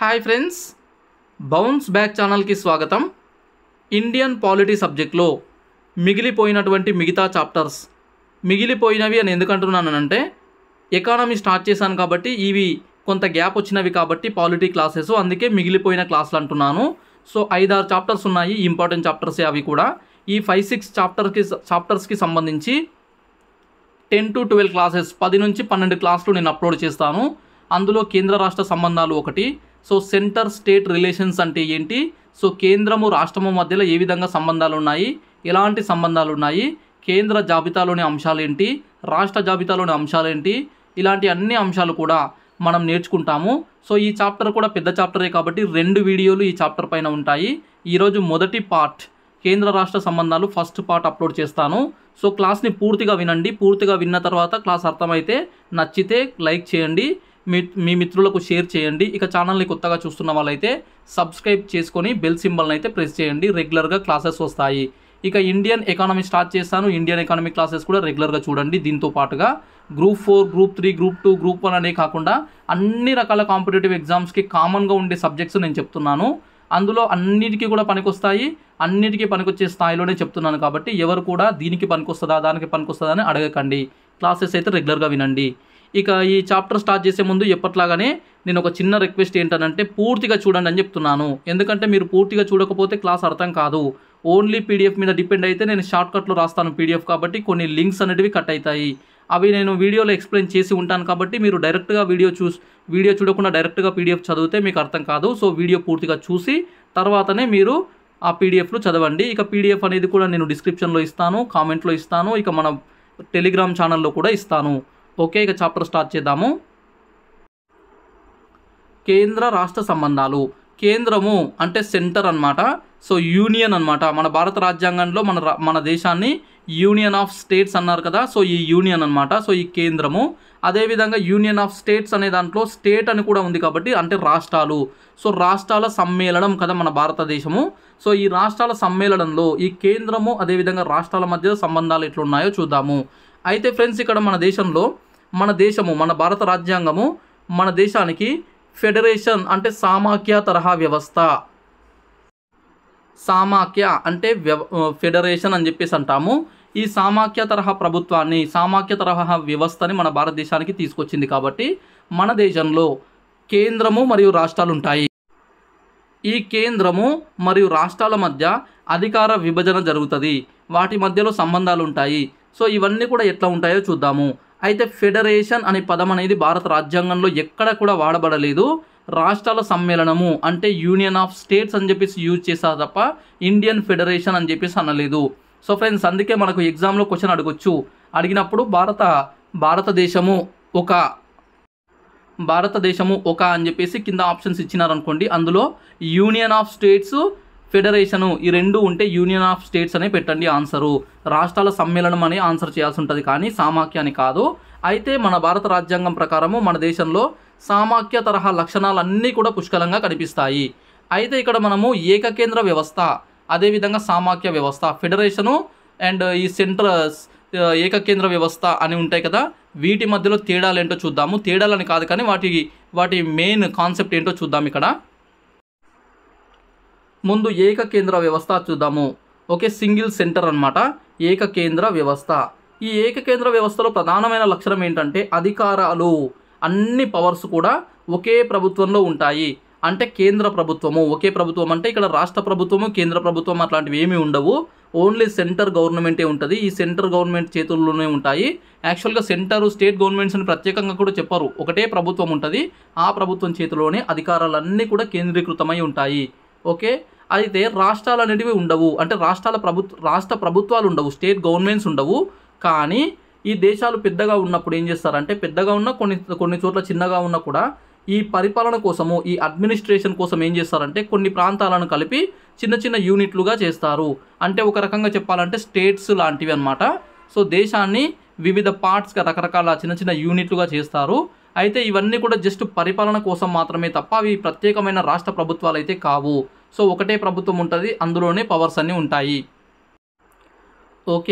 hi friends bounce back ఛానల్కి స్వాగతం Indian polity సబ్జెక్ట్లో మిగిలిపోయినటువంటి మిగతా చాప్టర్స్ మిగిలిపోయినవి అని ఎందుకు అంటున్నానంటే ఎకానమీ స్టార్ట్ చేశాను కాబట్టి ఇవి కొంత గ్యాప్ వచ్చినవి కాబట్టి పాలిటీ క్లాసెస్ అందుకే మిగిలిపోయిన క్లాసులు అంటున్నాను సో ఐదారు చాప్టర్స్ ఉన్నాయి ఇంపార్టెంట్ చాప్టర్సే అవి కూడా ఈ ఫైవ్ సిక్స్ చాప్టర్కి చాప్టర్స్కి సంబంధించి టెన్ టు ట్వెల్వ్ క్లాసెస్ పది నుంచి పన్నెండు క్లాసులు నేను అప్లోడ్ చేస్తాను అందులో కేంద్ర రాష్ట్ర సంబంధాలు ఒకటి సో సెంటర్ స్టేట్ రిలేషన్స్ అంటే ఏంటి సో కేంద్రము రాష్ట్రము మధ్యలో ఏ విధంగా సంబంధాలు ఉన్నాయి ఎలాంటి సంబంధాలు ఉన్నాయి కేంద్ర జాబితాలోని అంశాలు ఏంటి రాష్ట్ర జాబితాలోని అంశాలు ఏంటి ఇలాంటి అన్ని అంశాలు కూడా మనం నేర్చుకుంటాము సో ఈ చాప్టర్ కూడా పెద్ద చాప్టరే కాబట్టి రెండు వీడియోలు ఈ చాప్టర్ పైన ఉంటాయి ఈరోజు మొదటి పార్ట్ కేంద్ర రాష్ట్ర సంబంధాలు ఫస్ట్ పార్ట్ అప్లోడ్ చేస్తాను సో క్లాస్ని పూర్తిగా వినండి పూర్తిగా విన్న తర్వాత క్లాస్ అర్థమైతే నచ్చితే లైక్ చేయండి మీ మీ మిత్రులకు షేర్ చేయండి ఇక ఛానల్ని కొత్తగా చూస్తున్న వాళ్ళైతే సబ్స్క్రైబ్ చేసుకొని బెల్ సింబల్ని అయితే ప్రెస్ చేయండి రెగ్యులర్గా క్లాసెస్ వస్తాయి ఇక ఇండియన్ ఎకానమీ స్టార్ట్ చేస్తాను ఇండియన్ ఎకానమీ క్లాసెస్ కూడా రెగ్యులర్గా చూడండి దీంతో పాటుగా group four group three group two group one అనే కాకుండా అన్ని రకాల కాంపిటేటివ్ ఎగ్జామ్స్కి కామన్గా ఉండే సబ్జెక్ట్స్ నేను చెప్తున్నాను అందులో అన్నిటికీ కూడా పనికొస్తాయి అన్నిటికీ పనికొచ్చే స్థాయిలోనే చెప్తున్నాను కాబట్టి ఎవరు కూడా దీనికి పనికొస్తుందా దానికి పనికొస్తుందా అని అడగకండి క్లాసెస్ అయితే రెగ్యులర్గా వినండి ఇక ఈ చాప్టర్ స్టార్ట్ చేసే ముందు ఎప్పట్లాగానే నేను ఒక చిన్న రిక్వెస్ట్ ఏంటనంటే పూర్తిగా చూడండి అని చెప్తున్నాను ఎందుకంటే మీరు పూర్తిగా చూడకపోతే క్లాస్ అర్థం కాదు ఓన్లీ పీడిఎఫ్ మీద డిపెండ్ అయితే నేను షార్ట్కట్లో రాస్తాను పీడిఎఫ్ కాబట్టి కొన్ని లింక్స్ అనేటివి కట్ అవుతాయి అవి నేను వీడియోలో ఎక్స్ప్లెయిన్ చేసి ఉంటాను కాబట్టి మీరు డైరెక్ట్గా వీడియో చూస్ వీడియో చూడకుండా డైరెక్ట్గా పీడిఎఫ్ చదివితే మీకు అర్థం కాదు సో వీడియో పూర్తిగా చూసి తర్వాతనే మీరు ఆ పీడిఎఫ్లు చదవండి ఇక పీడిఎఫ్ అనేది కూడా నేను డిస్క్రిప్షన్లో ఇస్తాను కామెంట్లో ఇస్తాను ఇక మన టెలిగ్రామ్ ఛానల్లో కూడా ఇస్తాను ఓకే ఇక చాప్టర్ స్టార్ట్ చేద్దాము కేంద్ర రాష్ట్ర సంబంధాలు కేంద్రము అంటే సెంటర్ అన్నమాట సో యూనియన్ అన్నమాట మన భారత రాజ్యాంగంలో మన రా- మన దేశాన్ని యూనియన్ ఆఫ్ స్టేట్స్ అన్నారు కదా సో ఈ యూనియన్ అన్నమాట సో ఈ కేంద్రము అదేవిధంగా యూనియన్ ఆఫ్ స్టేట్స్ అనే దాంట్లో స్టేట్ అని కూడా ఉంది కాబట్టి అంటే రాష్ట్రాలు సో రాష్ట్రాల సమ్మేళనం కదా మన భారతదేశము సో ఈ రాష్ట్రాల సమ్మేళనంలో ఈ కేంద్రము అదేవిధంగా రాష్ట్రాల మధ్య సంబంధాలు ఎట్లున్నాయో చూద్దాము అయితే ఫ్రెండ్స్ ఇక్కడ మన దేశంలో మన దేశము మన భారత రాజ్యాంగము మన దేశానికి ఫెడరేషన్ అంటే సామాఖ్య తరహా వ్యవస్థ సామాఖ్య అంటే వ్యవ ఫెడరేషన్ అని చెప్పేసి అంటాము ఈ సామాఖ్య తరహా ప్రభుత్వాన్ని సామాఖ్య తరహా వ్యవస్థని మన భారతదేశానికి తీసుకొచ్చింది కాబట్టి మన దేశంలో కేంద్రము మరియు రాష్ట్రాలు ఉంటాయి ఈ కేంద్రము మరియు రాష్ట్రాల మధ్య అధికార విభజన జరుగుతుంది వాటి మధ్యలో సంబంధాలు ఉంటాయి సో ఇవన్నీ కూడా ఎట్లా ఉంటాయో చూద్దాము అయితే ఫెడరేషన్ అనే పదం అనేది భారత రాజ్యాంగంలో ఎక్కడ కూడా వాడబడలేదు రాష్ట్రాల సమ్మేళనము అంటే యూనియన్ ఆఫ్ స్టేట్స్ అని చెప్పేసి యూజ్ చేశారు తప్ప ఇండియన్ ఫెడరేషన్ అని చెప్పేసి అనలేదు సో ఫ్రెండ్స్ అందుకే మనకు ఎగ్జామ్లో క్వశ్చన్ అడగొచ్చు అడిగినప్పుడు భారత భారతదేశము ఒక భారతదేశము ఒక అని చెప్పేసి కింద ఆప్షన్స్ ఇచ్చినారనుకోండి అందులో యూనియన్ ఆఫ్ స్టేట్స్ ఫెడరేషను ఈ రెండు ఉంటే యూనియన్ ఆఫ్ స్టేట్స్ అనే పెట్టండి ఆన్సరు రాష్ట్రాల సమ్మేళనం అని ఆన్సర్ చేయాల్సి ఉంటుంది కానీ సామాఖ్య అని కాదు అయితే మన భారత రాజ్యాంగం ప్రకారము మన దేశంలో సామాఖ్య తరహా లక్షణాలన్నీ కూడా పుష్కలంగా కనిపిస్తాయి అయితే ఇక్కడ మనము ఏకకేంద్ర వ్యవస్థ అదేవిధంగా సామాఖ్య వ్యవస్థ ఫెడరేషను అండ్ ఈ సెంటర్ ఏకకేంద్ర వ్యవస్థ అని ఉంటాయి కదా వీటి మధ్యలో తేడాలు ఏంటో చూద్దాము తేడాలని కాదు కానీ వాటి వాటి మెయిన్ కాన్సెప్ట్ ఏంటో చూద్దాం ఇక్కడ ముందు ఏకకేంద్ర వ్యవస్థ చూద్దాము ఓకే సింగిల్ సెంటర్ అన్నమాట ఏకకేంద్ర వ్యవస్థ ఈ ఏకకేంద్ర వ్యవస్థలో ప్రధానమైన లక్షణం ఏంటంటే అధికారాలు అన్ని పవర్స్ కూడా ఒకే ప్రభుత్వంలో ఉంటాయి అంటే కేంద్ర ప్రభుత్వము ఒకే ప్రభుత్వం అంటే ఇక్కడ రాష్ట్ర ప్రభుత్వము కేంద్ర ప్రభుత్వం అట్లాంటివి ఏమీ ఉండవు ఓన్లీ సెంటర్ గవర్నమెంటే ఉంటుంది ఈ సెంటర్ గవర్నమెంట్ చేతుల్లోనే ఉంటాయి యాక్చువల్గా సెంటర్ స్టేట్ గవర్నమెంట్స్ అని ప్రత్యేకంగా కూడా చెప్పారు ఒకటే ప్రభుత్వం ఉంటుంది ఆ ప్రభుత్వం చేతిలోనే అధికారాలన్నీ కూడా కేంద్రీకృతమై ఉంటాయి ఓకే అయితే రాష్ట్రాలు అనేటివి ఉండవు అంటే రాష్ట్రాల ప్రభుత్వ రాష్ట్ర ప్రభుత్వాలు ఉండవు స్టేట్ గవర్నమెంట్స్ ఉండవు కానీ ఈ దేశాలు పెద్దగా ఉన్నప్పుడు ఏం చేస్తారంటే పెద్దగా ఉన్న కొన్ని కొన్ని చోట్ల చిన్నగా ఉన్నా కూడా ఈ పరిపాలన కోసము ఈ అడ్మినిస్ట్రేషన్ కోసం ఏం చేస్తారంటే కొన్ని ప్రాంతాలను కలిపి చిన్న చిన్న యూనిట్లుగా చేస్తారు అంటే ఒక రకంగా చెప్పాలంటే స్టేట్స్ లాంటివి అన్నమాట సో దేశాన్ని వివిధ పార్ట్స్గా రకరకాల చిన్న చిన్న యూనిట్లుగా చేస్తారు అయితే ఇవన్నీ కూడా జస్ట్ పరిపాలన కోసం మాత్రమే తప్ప అవి ప్రత్యేకమైన రాష్ట్ర ప్రభుత్వాలు అయితే కావు సో ఒకటే ప్రభుత్వం ఉంటుంది అందులోనే పవర్స్ అన్నీ ఉంటాయి ఓకే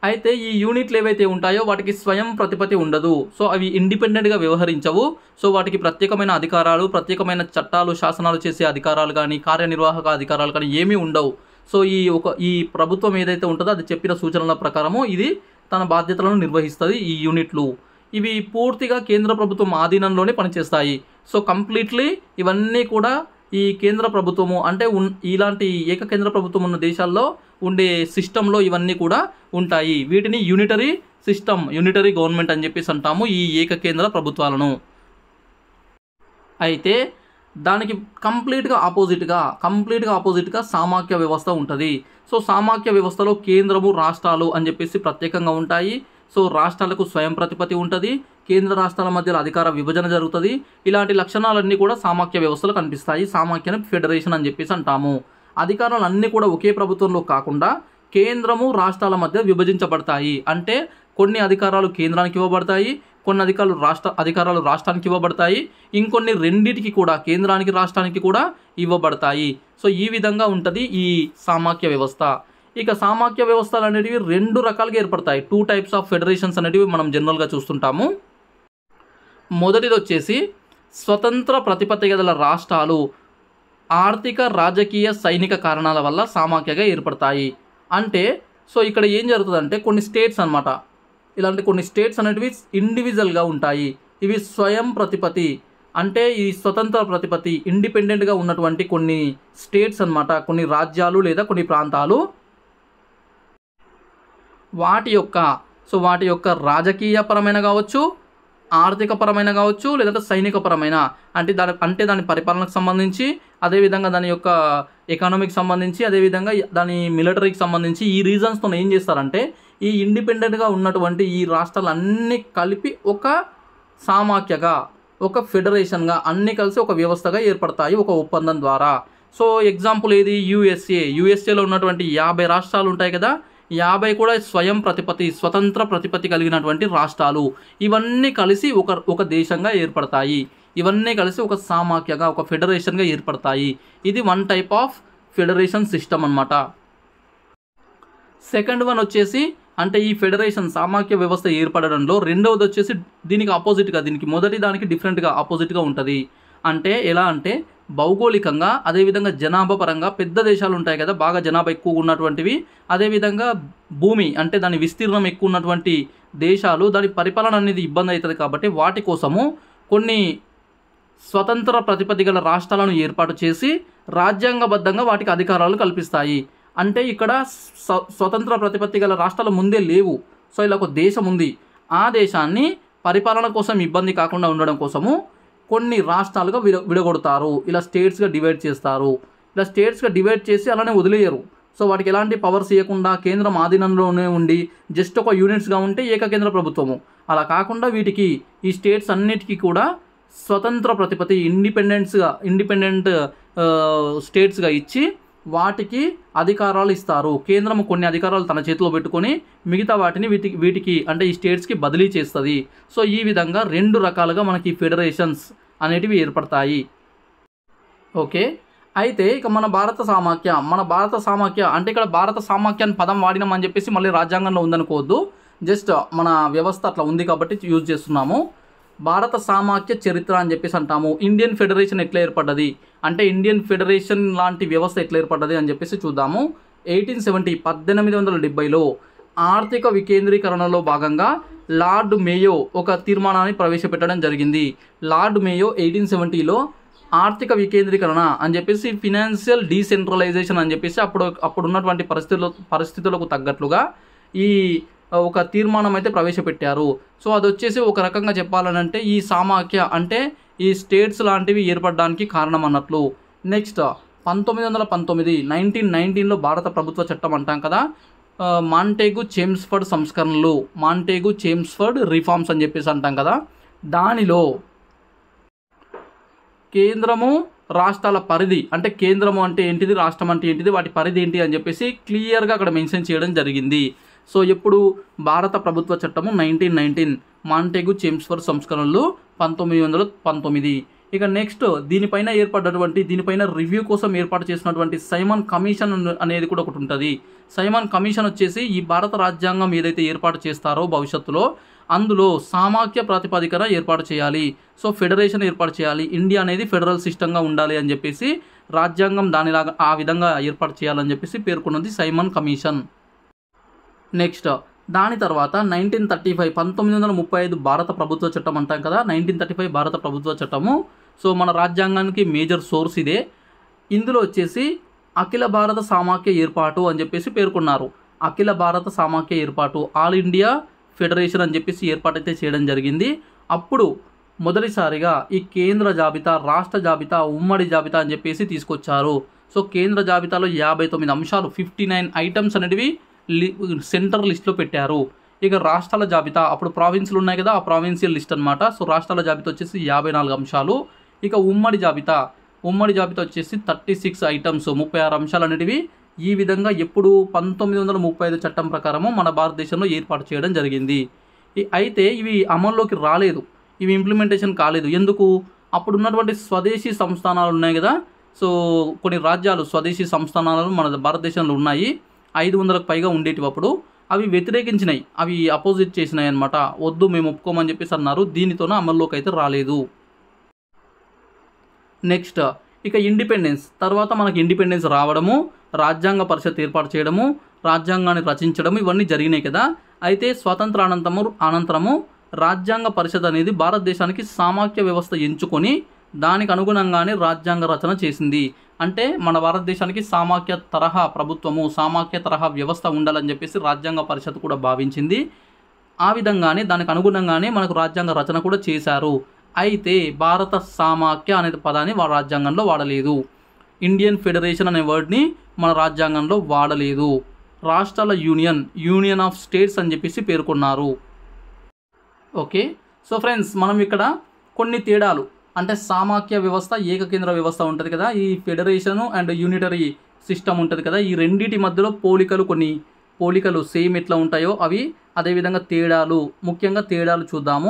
అయితే ఈ యూనిట్లు ఏవైతే ఉంటాయో వాటికి స్వయం ప్రతిపత్తి ఉండదు సో అవి ఇండిపెండెంట్గా వ్యవహరించవు సో వాటికి ప్రత్యేకమైన అధికారాలు ప్రత్యేకమైన చట్టాలు శాసనాలు చేసే అధికారాలు కానీ కార్యనిర్వాహక అధికారాలు కానీ ఏమీ ఉండవు సో ఈ ఒక ఈ ప్రభుత్వం ఏదైతే ఉంటుందో అది చెప్పిన సూచనల ప్రకారము ఇది తన బాధ్యతలను నిర్వహిస్తుంది ఈ యూనిట్లు ఇవి పూర్తిగా కేంద్ర ప్రభుత్వం ఆధీనంలోనే పనిచేస్తాయి సో కంప్లీట్లీ ఇవన్నీ కూడా ఈ కేంద్ర ప్రభుత్వము అంటే ఉన్ ఇలాంటి ఏక కేంద్ర ప్రభుత్వం ఉన్న దేశాల్లో ఉండే సిస్టంలో ఇవన్నీ కూడా ఉంటాయి వీటిని యూనిటరీ సిస్టమ్ యూనిటరీ గవర్నమెంట్ అని చెప్పేసి అంటాము ఈ ఏక కేంద్ర ప్రభుత్వాలను అయితే దానికి కంప్లీట్గా ఆపోజిట్గా కంప్లీట్గా ఆపోజిట్గా సామాఖ్య వ్యవస్థ ఉంటుంది సో సామాఖ్య వ్యవస్థలో కేంద్రము రాష్ట్రాలు అని చెప్పేసి ప్రత్యేకంగా ఉంటాయి సో రాష్ట్రాలకు స్వయం ప్రతిపత్తి ఉంటుంది కేంద్ర రాష్ట్రాల మధ్యలో అధికార విభజన జరుగుతుంది ఇలాంటి లక్షణాలన్నీ కూడా సామాఖ్య వ్యవస్థలో కనిపిస్తాయి సామాఖ్యని ఫెడరేషన్ అని చెప్పేసి అంటాము అధికారాలు అన్నీ కూడా ఒకే ప్రభుత్వంలో కాకుండా కేంద్రము రాష్ట్రాల మధ్య విభజించబడతాయి అంటే కొన్ని అధికారాలు కేంద్రానికి ఇవ్వబడతాయి కొన్ని అధికారులు రాష్ట్ర అధికారాలు రాష్ట్రానికి ఇవ్వబడతాయి ఇంకొన్ని రెండింటికి కూడా కేంద్రానికి రాష్ట్రానికి కూడా ఇవ్వబడతాయి సో ఈ విధంగా ఉంటుంది ఈ సామాఖ్య వ్యవస్థ ఇక సామాఖ్య వ్యవస్థలు అనేటివి రెండు రకాలుగా ఏర్పడతాయి టూ టైప్స్ ఆఫ్ ఫెడరేషన్స్ అనేటివి మనం జనరల్గా చూస్తుంటాము మొదటిది వచ్చేసి స్వతంత్ర ప్రతిపత్తి గల రాష్ట్రాలు ఆర్థిక రాజకీయ సైనిక కారణాల వల్ల సామాఖ్యగా ఏర్పడతాయి అంటే సో ఇక్కడ ఏం జరుగుతుందంటే కొన్ని స్టేట్స్ అన్నమాట ఇలాంటి కొన్ని స్టేట్స్ అనేటివి ఇండివిజువల్గా ఉంటాయి ఇవి స్వయం ప్రతిపత్తి అంటే ఈ స్వతంత్ర ప్రతిపత్తి ఇండిపెండెంట్గా ఉన్నటువంటి కొన్ని స్టేట్స్ అన్నమాట కొన్ని రాజ్యాలు లేదా కొన్ని ప్రాంతాలు వాటి యొక్క సో వాటి యొక్క రాజకీయ పరమైన కావచ్చు ఆర్థిక పరమైన కావచ్చు లేదంటే సైనిక పరమైన అంటే దాని అంటే దాని పరిపాలనకు సంబంధించి అదేవిధంగా దాని యొక్క ఎకానమీకి సంబంధించి అదేవిధంగా దాని మిలిటరీకి సంబంధించి ఈ రీజన్స్తో ఏం చేస్తారంటే ఈ ఇండిపెండెంట్గా ఉన్నటువంటి ఈ రాష్ట్రాలన్నీ కలిపి ఒక సామాఖ్యగా ఒక ఫెడరేషన్గా అన్నీ కలిసి ఒక వ్యవస్థగా ఏర్పడతాయి ఒక ఒప్పందం ద్వారా సో ఎగ్జాంపుల్ ఏది యూఎస్ఏ యూఎస్ఏలో ఉన్నటువంటి యాభై రాష్ట్రాలు ఉంటాయి కదా యాభై కూడా స్వయం ప్రతిపత్తి స్వతంత్ర ప్రతిపత్తి కలిగినటువంటి రాష్ట్రాలు ఇవన్నీ కలిసి ఒక ఒక దేశంగా ఏర్పడతాయి ఇవన్నీ కలిసి ఒక సామాఖ్యగా ఒక ఫెడరేషన్గా ఏర్పడతాయి ఇది one type of federation system అన్నమాట సెకండ్ వన్ వచ్చేసి అంటే ఈ ఫెడరేషన్ సామాఖ్య వ్యవస్థ ఏర్పడడంలో రెండవది వచ్చేసి దీనికి ఆపోజిట్గా దీనికి మొదటి దానికి డిఫరెంట్గా ఆపోజిట్గా ఉంటుంది అంటే ఎలా అంటే భౌగోళికంగా అదేవిధంగా జనాభా పరంగా పెద్ద దేశాలు ఉంటాయి కదా బాగా జనాభా ఎక్కువ ఉన్నటువంటివి అదేవిధంగా భూమి అంటే దాని విస్తీర్ణం ఎక్కువ ఉన్నటువంటి దేశాలు దాని పరిపాలన అనేది ఇబ్బంది అవుతుంది కాబట్టి వాటి కోసము కొన్ని స్వతంత్ర ప్రతిపత్తి గల రాష్ట్రాలను ఏర్పాటు చేసి రాజ్యాంగబద్ధంగా వాటికి అధికారాలు కల్పిస్తాయి అంటే ఇక్కడ స్వ స్వతంత్ర ప్రతిపత్తి గల రాష్ట్రాలు ముందే లేవు సో ఇలా ఒక దేశం ఉంది ఆ దేశాన్ని పరిపాలన కోసం ఇబ్బంది కాకుండా ఉండడం కోసము కొన్ని రాష్ట్రాలుగా విడ విడగొడతారు ఇలా స్టేట్స్గా డివైడ్ చేస్తారు ఇలా స్టేట్స్గా డివైడ్ చేసి అలానే వదిలేయరు సో వాటికి ఎలాంటి పవర్స్ ఇవ్వకుండా కేంద్రం ఆధీనంలోనే ఉండి జస్ట్ ఒక యూనిట్స్గా ఉంటే ఏకకేంద్ర ప్రభుత్వము అలా కాకుండా వీటికి ఈ స్టేట్స్ అన్నిటికీ కూడా స్వతంత్ర ప్రతిపత్తి ఇండిపెండెన్స్గా ఇండిపెండెంట్ స్టేట్స్గా ఇచ్చి వాటికి అధికారాలు ఇస్తారు కేంద్రం కొన్ని అధికారాలు తన చేతిలో పెట్టుకొని మిగతా వాటిని వీటికి వీటికి అంటే ఈ స్టేట్స్కి బదిలీ చేస్తుంది సో ఈ విధంగా రెండు రకాలుగా మనకి ఫెడరేషన్స్ అనేటివి ఏర్పడతాయి ఓకే అయితే ఇక మన భారత సామాఖ్య మన భారత సామాఖ్య అంటే ఇక్కడ భారత సామాఖ్య అని పదం వాడినామని చెప్పేసి మళ్ళీ రాజ్యాంగంలో ఉందనుకోవద్దు జస్ట్ మన వ్యవస్థ అట్లా ఉంది కాబట్టి యూజ్ చేస్తున్నాము భారత సామాఖ్య చరిత్ర అని చెప్పేసి అంటాము ఇండియన్ ఫెడరేషన్ ఎట్లా ఏర్పడ్డది అంటే ఇండియన్ ఫెడరేషన్ లాంటి వ్యవస్థ ఎట్లా ఏర్పడ్డది అని చెప్పేసి చూద్దాము ఎయిటీన్ సెవెంటీ పద్దెనిమిది వందల డెబ్బైలో ఆర్థిక వికేంద్రీకరణలో భాగంగా లార్డ్ మేయో ఒక తీర్మానాన్ని ప్రవేశపెట్టడం జరిగింది లార్డ్ మేయో ఎయిటీన్ సెవెంటీలో ఆర్థిక వికేంద్రీకరణ అని చెప్పేసి ఫినాన్షియల్ డీసెంట్రలైజేషన్ అని చెప్పేసి అప్పుడు అప్పుడు ఉన్నటువంటి పరిస్థితుల పరిస్థితులకు తగ్గట్లుగా ఈ ఒక తీర్మానం అయితే ప్రవేశపెట్టారు సో అది వచ్చేసి ఒక రకంగా చెప్పాలనంటే ఈ సామాఖ్య అంటే ఈ స్టేట్స్ లాంటివి ఏర్పడడానికి కారణం అన్నట్లు నెక్స్ట్ పంతొమ్మిది వందల పంతొమ్మిది నైన్టీన్ నైన్టీన్లో భారత ప్రభుత్వ చట్టం అంటాం కదా ఆ, మాంటేగు చేమ్స్ఫర్డ్ సంస్కరణలు మాంటేగు చేమ్స్ఫర్డ్ రిఫార్మ్స్ అని చెప్పేసి అంటాం కదా దానిలో కేంద్రము రాష్ట్రాల పరిధి అంటే కేంద్రము అంటే ఏంటిది రాష్ట్రం అంటే ఏంటిది వాటి పరిధి ఏంటి అని చెప్పేసి క్లియర్గా అక్కడ మెన్షన్ చేయడం జరిగింది సో ఎప్పుడు భారత ప్రభుత్వ చట్టము నైన్టీన్ నైన్టీన్ మాంటేగు చేమ్స్ఫర్డ్ సంస్కరణలు పంతొమ్మిది వందల పంతొమ్మిది ఇక నెక్స్ట్ దీనిపైన ఏర్పడినటువంటి దీనిపైన రివ్యూ కోసం ఏర్పాటు చేసినటువంటి సైమన్ కమిషన్ అనేది కూడా ఒకటి ఉంటుంది సైమన్ కమిషన్ వచ్చేసి ఈ భారత రాజ్యాంగం ఏదైతే ఏర్పాటు చేస్తారో భవిష్యత్తులో అందులో సామాఖ్య ప్రాతిపదికన ఏర్పాటు చేయాలి సో ఫెడరేషన్ ఏర్పాటు చేయాలి ఇండియా అనేది ఫెడరల్ సిస్టంగా ఉండాలి అని చెప్పేసి రాజ్యాంగం దానిలాగా ఆ విధంగా ఏర్పాటు చేయాలని చెప్పేసి పేర్కొన్నది సైమన్ కమిషన్ నెక్స్ట్ దాని తర్వాత నైన్టీన్ థర్టీ ఫైవ్ పంతొమ్మిది వందల ముప్పై ఐదు భారత ప్రభుత్వ చట్టం అంటాం కదా నైన్టీన్ థర్టీ ఫైవ్ భారత ప్రభుత్వ చట్టము సో మన రాజ్యాంగానికి మేజర్ సోర్స్ ఇదే ఇందులో వచ్చేసి అఖిల భారత సామాఖ్య ఏర్పాటు అని చెప్పేసి పేర్కొన్నారు అఖిల భారత సామాఖ్య ఏర్పాటు ఆల్ ఇండియా ఫెడరేషన్ అని చెప్పేసి ఏర్పాటు అయితే చేయడం జరిగింది అప్పుడు మొదటిసారిగా ఈ కేంద్ర జాబితా రాష్ట్ర జాబితా ఉమ్మడి జాబితా అని చెప్పేసి తీసుకొచ్చారు సో కేంద్ర జాబితాలో యాభై తొమ్మిది అంశాలు ఫిఫ్టీ నైన్ ఐటమ్స్ అనేటివి లి సెంటర్ లిస్ట్లో పెట్టారు ఇక రాష్ట్రాల జాబితా అప్పుడు ప్రావిన్స్లు ఉన్నాయి కదా ఆ ప్రావిన్షియల్ లిస్ట్ అనమాట సో రాష్ట్రాల జాబితా వచ్చేసి యాభై నాలుగు అంశాలు ఇక ఉమ్మడి జాబితా ఉమ్మడి జాబితా వచ్చేసి థర్టీ సిక్స్ ఐటమ్స్ ముప్పై ఆరు అంశాలు అనేటివి ఈ విధంగా ఎప్పుడు పంతొమ్మిది వందల ముప్పై ఐదు చట్టం ప్రకారము మన భారతదేశంలో ఏర్పాటు చేయడం జరిగింది ఈ- అయితే ఇవి అమల్లోకి రాలేదు ఇవి ఇంప్లిమెంటేషన్ కాలేదు ఎందుకు అప్పుడు ఉన్నటువంటి స్వదేశీ సంస్థానాలు ఉన్నాయి కదా సో కొన్ని రాజ్యాలు స్వదేశీ సంస్థానాలు మన భారతదేశంలో ఉన్నాయి ఐదు వందలకు పైగా ఉండేటివి అప్పుడు అవి వ్యతిరేకించినాయి అవి అపోజిట్ చేసినాయి అనమాట వద్దు మేము ఒప్పుకోమని చెప్పేసి అన్నారు దీనితోనే అమల్లోకి అయితే రాలేదు నెక్స్ట్ ఇక ఇండిపెండెన్స్ తర్వాత మనకి ఇండిపెండెన్స్ రావడము రాజ్యాంగ పరిషత్ ఏర్పాటు చేయడము రాజ్యాంగాన్ని రచించడము ఇవన్నీ జరిగినాయి కదా అయితే స్వాతంత్ర అనంతరము అనంతరము రాజ్యాంగ పరిషత్ అనేది భారతదేశానికి సామాఖ్య వ్యవస్థ ఎంచుకొని దానికి అనుగుణంగానే రాజ్యాంగ రచన చేసింది అంటే మన భారతదేశానికి సామాఖ్య తరహా ప్రభుత్వము సామాఖ్య తరహా వ్యవస్థ ఉండాలని చెప్పేసి రాజ్యాంగ పరిషత్ కూడా భావించింది ఆ విధంగానే దానికి అనుగుణంగానే మనకు రాజ్యాంగ రచన కూడా చేశారు అయితే భారత సామాఖ్య అనే పదాన్ని వాళ్ళ రాజ్యాంగంలో వాడలేదు ఇండియన్ ఫెడరేషన్ అనే వర్డ్ని మన రాజ్యాంగంలో వాడలేదు రాష్ట్రాల యూనియన్ యూనియన్ ఆఫ్ స్టేట్స్ అని చెప్పేసి పేర్కొన్నారు ఓకే సో ఫ్రెండ్స్ మనం ఇక్కడ కొన్ని తేడాలు అంటే సామాఖ్య వ్యవస్థ ఏకకేంద్ర వ్యవస్థ ఉంటుంది కదా ఈ ఫెడరేషను అండ్ యూనిటరీ సిస్టమ్ ఉంటుంది కదా ఈ రెండింటి మధ్యలో పోలికలు కొన్ని పోలికలు సేమ్ ఎట్లా ఉంటాయో అవి అదేవిధంగా తేడాలు ముఖ్యంగా తేడాలు చూద్దాము